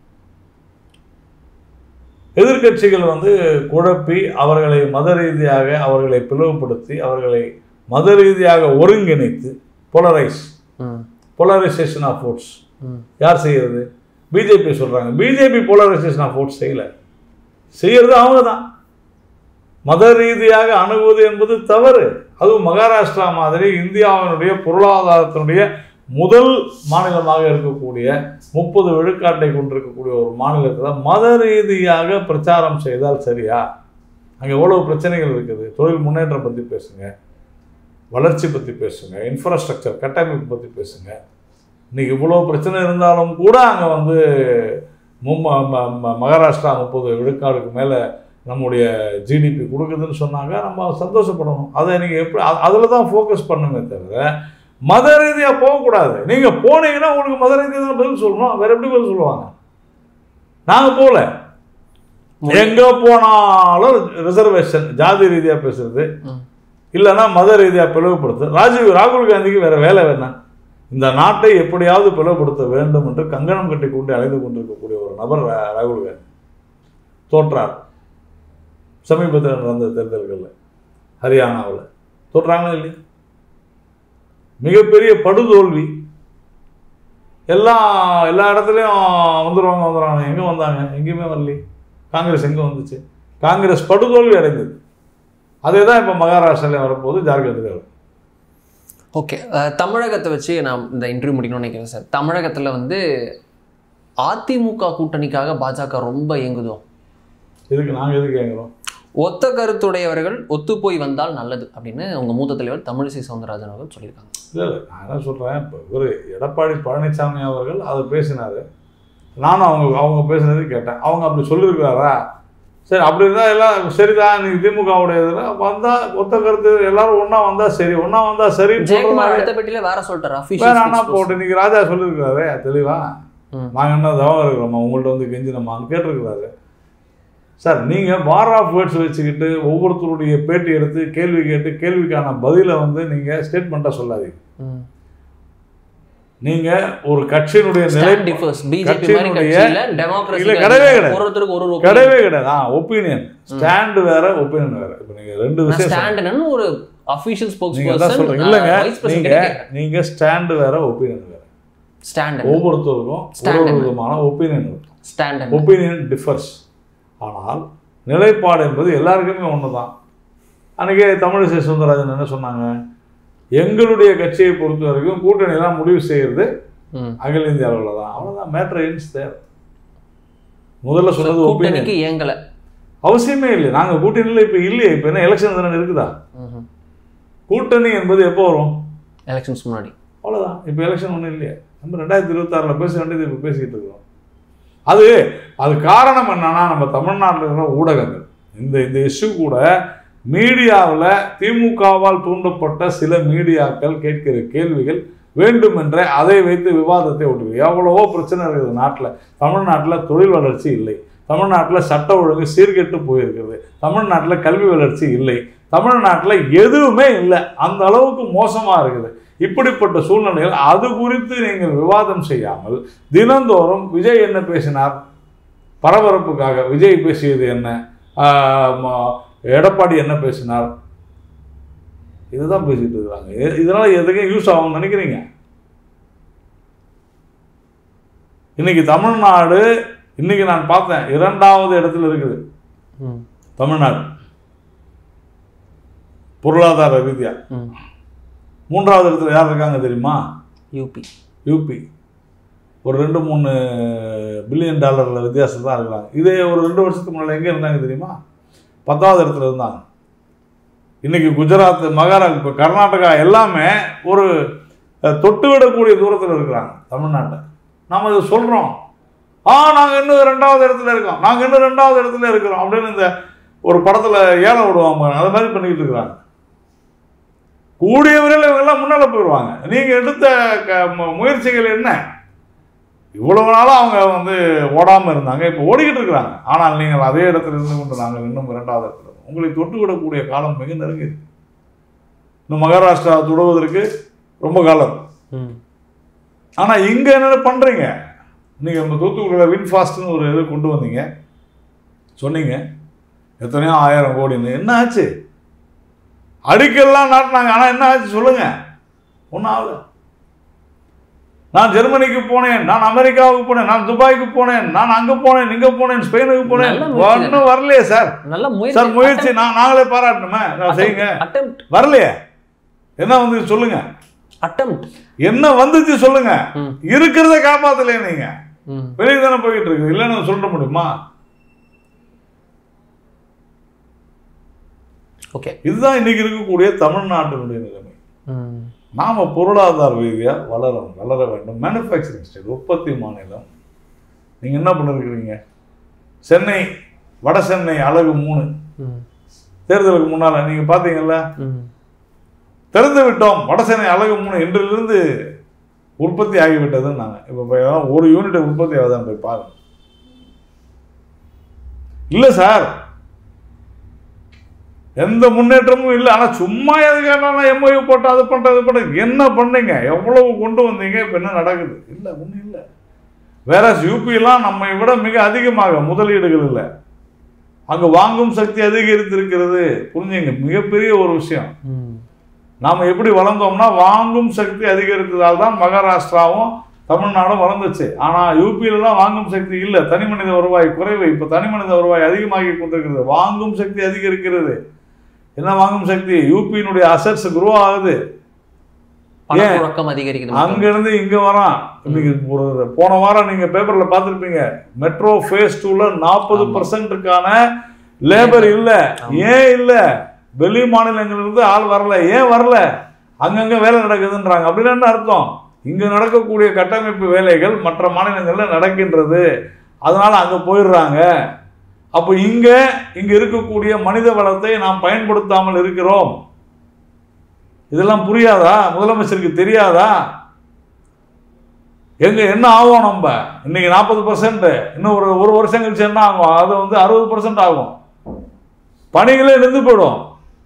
எதிர்க்கட்சிகள் வந்து குழப்பி அவர்களை மத ரீதியாக அவர்களை பிளவுபடுத்தி அவர்களை மத ரீதியாக ஒருங்கிணைத்து போலரைஸ்
ம்.
போலரைசேஷன் ஆஃப் ஓட்ஸ்
ம்.
யார் செய்யறது பிஜேபி சொல்றாங்க பிஜேபி போலரைசேஷன் ஆஃப் ஓட்ஸ் செய்யல செய்யறது அவங்க தான் மத ரீதியாக அணுகுவது என்பது தவறு அதுவும் மகாராஷ்டிரா மாதிரி இந்தியாவினுடைய பொருளாதாரத்தினுடைய முதல் மாநிலமாக இருக்கக்கூடிய முப்பது விழுக்காட்டை கொண்டிருக்கக்கூடிய ஒரு மாநிலத்தில் மத ரீதியாக பிரச்சாரம் செய்தால் சரியா அங்கே எவ்வளவு பிரச்சனைகள் இருக்குது தொழில் முன்னேற்றம் பற்றி பேசுங்க வளர்ச்சி பற்றி பேசுங்க இன்ஃப்ராஸ்ட்ரக்சர் கட்டமைப்பு பற்றி பேசுங்க இன்னைக்கு இவ்வளோ பிரச்சனை இருந்தாலும் கூட அங்கே வந்து மும்ம ம- ம- மகாராஷ்டிரா முப்பது விழுக்காடுக்கு மேலே நம்முடைய ஜிடிபி கொடுக்குதுன்னு சொன்னாங்க நம்ம சந்தோஷப்படணும் அதை நீங்கள் எப்படி அதில் தான் ஃபோக்கஸ் பண்ணுமே தவிர மத ரீதியாக போகக்கூடாது நீங்கள் போனீங்கன்னா உங்களுக்கு மத ரீதியாக தான் பதில் சொல்லணும் வேற எப்படி பதில் சொல்லுவாங்க நாங்கள் போகல எங்கே போனாலும் ரிசர்வேஷன் ஜாதி ரீதியாக பேசுறது
ம்.
இல்லைன்னா மத ரீதியாக பிளவுபடுத்து ராஜீவ் ராகுல் காந்திக்கு வேற வேலை வேணாம் இந்த நாட்டை எப்படியாவது பிளவுபடுத்த வேண்டும் என்று கங்கணம் கட்டி கொண்டு அலைந்து கொண்டிருக்கக்கூடிய ஒரு நபர் ரா- ராகுல் காந்தி தோற்றார் சமீபத்தில் நடந்த தேர்தல்களில் ஹரியானாவில் தோற்றாங்களா இல்லையா மிகப்பெரிய படுதோல்வி எல்லாம் எல்லா இடத்துலையும் வந்துடுவாங்க வந்துடுவாங்க எங்கே வந்தாங்க எங்கேயுமே வரலையே காங்கிரஸ் எங்கே வந்துச்சு காங்கிரஸ் படுதோல்வி அடைந்தது அதே தான் இப்போ மகாராஷ்டிரால வரப்போகுது ஜார்க்கண்டில் வரும்
ஓகே அஹ், தமிழகத்தை வச்சு நான் இந்த இன்டர்வியூ முடிக்கணும்னு நினைக்கிறேன் சார் தமிழகத்தில் வந்து அதிமுக கூட்டணிக்காக பாஜக ரொம்ப இயங்குதோ
இதுக்கு நாங்கள் எதுக்கு கேட்குறோம்
ஒத்த கருத்துடையவர்கள் ஒத்து போய் வந்தால் நல்லது அப்படின்னு உங்க மூத்த தலைவர் தமிழிசை சவுந்தரராஜன் அவர்கள் சொல்லியிருக்காங்க
இல்லை இல்லை நான் என்ன சொல்கிறேன் இப்போ இவர் எடப்பாடி பழனிசாமி அவர்கள் அதை பேசினார் நானும் அவங்க அவங்க பேசினது கேட்டேன் அவங்க அப்படி சொல்லியிருக்காரா சரி அப்படி இருந்தால் எல்லாம் சரிதான் இன்னைக்கு திமுகவுடைய இதில் வந்தால் ஒத்த கருத்து எல்லாரும் ஒன்றா வந்தால் சரி ஒன்றா வந்தால் சரி
ஜெயக்குமார் அடுத்த பெட்டியில வேற சொல்லிட்டாரு
வேற ஆனா
அஃபிஷியல்
போட்டு இன்னைக்கு ராஜா சொல்லியிருக்காரு தெளிவா
ம்.
நாங்கள் என்ன தவம் இருக்கிறோமா உங்கள்ட்ட வந்து கெஞ்சினோமான்னு கேட்டிருக்கிறாரு சார் நீங்கள் பார் ஆஃப் வேர்ட்ஸ் வச்சுக்கிட்டு ஒவ்வொருத்தருடைய பேட்டி எடுத்து கேள்வி கேட்டு கேள்விக்கான பதிலை வந்து நீங்கள் ஸ்டேட்மெண்ட்டாக சொல்லாதீங்க நீங்கள் ஒரு கட்சியினுடைய நிலை
ஸ்டாண்ட் டிஃபர்ஸ் பிஜேபி மாதிரி
கட்சியினுடைய-
கட்சியில டெமோக்ரஸி
இல்ல, கிடையவே கிடையாது.
ஒருத்தருக்கு ஒரு ஒரு
கிடையவே கிடையாது ஆ ஒப்பீனியன் ஸ்டாண்டு வேற ஒப்பீனியன் வேற இப்போ நீங்கள் ரெண்டு விஷயம் சொல்றீங்க.
ஸ்டாண்ட்னு ஒரு அஃபிஷியல் ஸ்போக்ஸ்
நீங்க தான் சொல்றீங்க இல்லைங்க நீங்க நீங்க ஸ்டாண்டு வேற ஒப்பீனியன் வேற
ஸ்டாண்ட்
ஒவ்வொருத்தருக்கும் ஒரு
Stand
ஒரு
என்ன?
விதமான ஒப்பீனியன் இருக்கும்
ஸ்டாண்ட்
ஒப்பீனியன் டிஃபர்ஸ் ஆனால் நிலைப்பாடு என்பது எல்லாருக்குமே ஒன்று தான் அன்றைக்கி தமிழிசை சுந்தரராஜன் என்ன சொன்னாங்க எங்களுடைய கட்சியை பொறுத்த வரைக்கும் கூட்டணியெல்லாம் முடிவு செய்கிறது
ம்.
அகில இந்திய அளவில் தான் அவ்வளோதான் மேட்ரு இன்ஸ் தேர் முதல்ல சொன்னது ஒப்பீனியன்
கூட்டணிக்கு இயங்கல
அவசியமே இல்லை நாங்கள் கூட்டணியில் இப்போ இல்லையே இப்போ என்ன எலெக்ஷன் தானே இருக்குதா கூட்டணி என்பது எப்போ வரும்
எலெக்ஷன்ஸ் முன்னாடி
அவ்வளோதான் இப்போ எலெக்ஷன் ஒன்றும் இல்லையே நம்ம ரெண்டாயிரத்தி இருபத்தாறில் பேச வேண்டியது இப்போ பேசிக்கிட்டு இருக்கிறோம் அது அது காரணம் என்னன்னா நம்ம தமிழ்நாட்டில் இருக்கிற ஊடகங்கள் இந்த இந்த இஷ்யூ கூட மீடியாவில் திமுகவால் தூண்டப்பட்ட சில மீடியாக்கள் கேட்கிற கேள்விகள் வேண்டுமென்றே அதை வைத்து விவாதத்தை ஓட்டு எவ்வளவோ பிரச்சனை இருக்குது நாட்டில் தமிழ்நாட்டில் தொழில் வளர்ச்சி இல்லை தமிழ்நாட்டில் சட்ட ஒழுங்கு சீர்கெட்டு போயிருக்கிறது தமிழ்நாட்டில் கல்வி வளர்ச்சி இல்லை தமிழ்நாட்டில் எதுவுமே இல்லை அந்த அளவுக்கு மோசமாக இருக்குது இப்படிப்பட்ட சூழ்நிலையில் அது குறித்து நீங்கள் விவாதம் செய்யாமல் தினந்தோறும் விஜய் என்ன பேசினார் பரபரப்புக்காக விஜய் பேசியது என்ன ஆஹ் ம- எடப்பாடி என்ன பேசினார் இதுதான் பேசிட்டு இருக்கிறாங்க இ- இதனால எதுக்கும் யூஸ் ஆகும்னு நினைக்கிறீங்க இன்னைக்கு தமிழ்நாடு இன்னைக்கு நான் பார்த்தேன் இரண்டாவது இடத்துல இருக்குது
ம்
தமிழ்நாடு பொருளாதார ரீதியா
ம்
மூன்றாவது இடத்துல யார் இருக்காங்க தெரியுமா
யூபி
யூபி ஒரு ரெண்டு மூணு பில்லியன் டாலரில் வித்தியாசம் தான் இருக்கிறாங்க இதே ஒரு ரெண்டு வருஷத்துக்கு முன்னாடி எங்கே இருந்தாங்க தெரியுமா பத்தாவது இடத்துல இருந்தாங்க இன்னைக்கு குஜராத் மகாராஷ்டிரா இப்போ கர்நாடகா எல்லாமே ஒரு அஹ், தொட்டு விடக்கூடிய தூரத்தில் இருக்கிறாங்க தமிழ்நாட்டை நாம் இதை சொல்கிறோம் ஆ நாங்கள் இன்னும் ரெண்டாவது இடத்துல இருக்கோம் நாங்கள் இன்னும் ரெண்டாவது இடத்துல இருக்கிறோம் அப்படின்னு இந்த ஒரு படத்தில் ஏலம் விடுவாங்க பாருங்க, அது மாதிரி பண்ணிக்கிட்டு இருக்கிறாங்க கூடிய விரைவில் இவங்கெல்லாம் முன்னால் போயிடுவாங்க நீங்கள் எடுத்த க மு- முயற்சிகள் என்ன இவ்வளவு நாளாக அவங்க வந்து ஓடாமல் இருந்தாங்க இப்போ ஓடிக்கிட்டு இருக்கிறாங்க ஆனால் நீங்கள் அதே இடத்துல இருந்து கொண்டு நாங்கள் இன்னும் இரண்டாவது இடத்துல இருக்கோம். உங்களை தொட்டு விடக்கூடிய காலம் மிக நெருங்கியது இன்னும் மகாராஷ்டிரா தொடுவதற்கு ரொம்ப காலம்
ம்
ஆனால் இங்கே என்ன பண்ணுறீங்க நீங்கள் இந்த தூத்துக்குடியில் வின் ஃபாஸ்ட்னு ஒரு இது கொண்டு வந்தீங்க சொன்னீங்க எத்தனையோ ஆயிரம் கோடின்னு என்ன ஆச்சு அடிக்கல்லாம் நாட்டினாங்க ஆனால் என்ன ஆச்சு சொல்லுங்க ஒன்றும் ஆகல நான் ஜெர்மனிக்கு போனேன் நான் அமெரிக்காவுக்கு போனேன் நான் துபாய்க்கு போனேன் நான் அங்கே போனேன் இங்கே போனேன் ஸ்பெயினுக்கு போனேன்
நல்ல முயற்சி
ஒன்றும் வரலையே சார்
நல்ல முயற்சி
சார் முயற்சி நான் நாங்களே பாராட்டணுமே நான் செய்யுங்க
அட்டெம்ட்
வரலையே என்ன வந்து சொல்லுங்க
அட்டெம்ட்
என்ன வந்துச்சு சொல்லுங்க
ம்
இருக்கிறத காப்பாத்தலையே நீங்க
ம்
வெளியே தானே போயிட்டு இருக்கு இல்லைன்னு சொல்ல முடியுமா
ஓகே
இதுதான் இன்னைக்கு இருக்கக்கூடிய தமிழ்நாட்டினுடைய நிலைமை
ம்
நாம பொருளாதார ரீதியாக வளரணும் வளர வேண்டும் மேனுஃபேக்சரிங் ஸ்டேட் உற்பத்தி மாநிலம் நீங்க என்ன பண்ணிருக்கிறீங்க சென்னை வட சென்னை அழகு மூணு
ம்
தேர்தலுக்கு முன்னால நீங்க பாத்தீங்கல்ல
ம்
திறந்து விட்டோம் வட சென்னை அழகு மூணு இன்றிலிருந்து உற்பத்தி ஆகிவிட்டதுன்னு நாங்கள் இப்போ ஒரு யூனிட் உற்பத்தி ஆகுதான்னு போய் பாருங்க இல்லை சார் எந்த முன்னேற்றமும் இல்லை ஆனால் சும்மா எதுக்கான எம்ஓயு போட்டு அது பண்ணுறது அது பண்ண என்ன பண்ணீங்க எவ்வளவு கொண்டு வந்தீங்க இப்போ என்ன நடக்குது இல்லை ஒன்றும் இல்லை வேற யூபியெல்லாம் நம்மை விட மிக அதிகமாக முதலீடுகள் இல்லை அங்கே வாங்கும் சக்தி அதிகரித்திருக்கிறது புரிஞ்சுங்க மிகப்பெரிய ஒரு விஷயம்
ம்
நாம் எப்படி வளர்ந்தோம்னா வாங்கும் சக்தி அதிகரித்ததால் தான் மகாராஷ்டிராவும் தமிழ்நாடும் வளர்ந்துச்சு ஆனால் யூபியிலலாம் வாங்கும் சக்தி இல்லை தனி மனித வருவாய் குறைவு இப்போ தனி மனித வருவாய் அதிகமாகி கொண்டிருக்கிறது வாங்கும் சக்தி அதிகரிக்கிறது என்ன வாங்கும் சக்தி யூபியினுடைய அசட்ஸ் குரோ ஆகுது
பணப்புழக்கம் அதிகரிக்குது
அங்கிருந்து இங்க வரான் இன்னைக்கு ஒரு போன வாரம் நீங்க பேப்பர்ல பார்த்திருப்பீங்க மெட்ரோ ஃபேஸ் டூல நாற்பது
ஆமா.
பர்சன்ட்டுக்கான லேபர் இல்ல
ஆமா.
ஏன் இல்ல வெளி மாநிலங்கள்ல இருந்து ஆள் வரல ஏன் வரல அங்கங்க வேலை நடக்குதுன்றாங்க அப்படின்னு என்ன அர்த்தம் இங்க நடக்கக்கூடிய கட்டமைப்பு வேலைகள் மற்ற மாநிலங்கள்ல நடக்கின்றது அதனால அங்க போயிடுறாங்க அப்போ இங்க இங்க இருக்கக்கூடிய மனித வளத்தை நாம் பயன்படுத்தாமல் இருக்கிறோம் இதெல்லாம் புரியாதா முதலமைச்சருக்கு தெரியாதா எங்க என்ன ஆகும் நம்ம இன்னைக்கு நாற்பது பர்சன்ட் இன்னும் ஒரு ஒரு வருஷம் கழிச்சு என்ன ஆகும் அது வந்து அறுபது பர்சன்ட் ஆகும் பணிகளே நின்று போயிடும்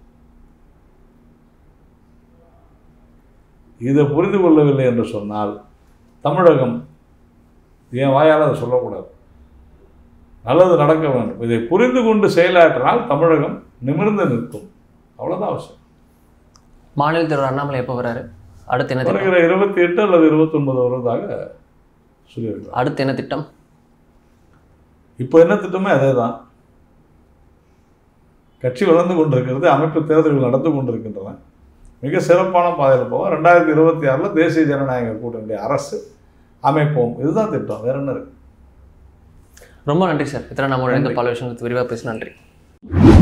இதை புரிந்து கொள்ளவில்லை என்று சொன்னால் தமிழகம் என் வாயால் அதை சொல்லக்கூடாது நல்லது நடக்க வேண்டும் இதை புரிந்து கொண்டு செயலாற்றினால் தமிழகம் நிமிர்ந்து நிற்கும் அவ்வளவுதான் அவசியம்
மாநில தலைவர் அண்ணாமலை எப்போ வராரு அடுத்து என்ன திட்டம்
வருகிற இருபத்தி எட்டு அல்லது இருபத்தொன்பது வருவதாக சொல்லியிருக்கிறார்
அடுத்து என்ன திட்டம்
இப்போ என்ன திட்டமே அதே தான் கட்சி வளர்ந்து கொண்டிருக்கிறது அமைப்பு தேர்தல்கள் நடந்து கொண்டிருக்கின்றன மிக சிறப்பான பாதையில் போவோம் ரெண்டாயிரத்தி இருபத்தி ஆறில் தேசிய ஜனநாயக கூட்டணி அரசு அமைப்போம் இதுதான் திட்டம் வேற என்ன இருக்கு
ரொம்ப நன்றி சார் இத்தனை நம்மளோட இந்த
நன்றி.
பல விஷயங்களுக்கு விரிவாக பேசி நன்றி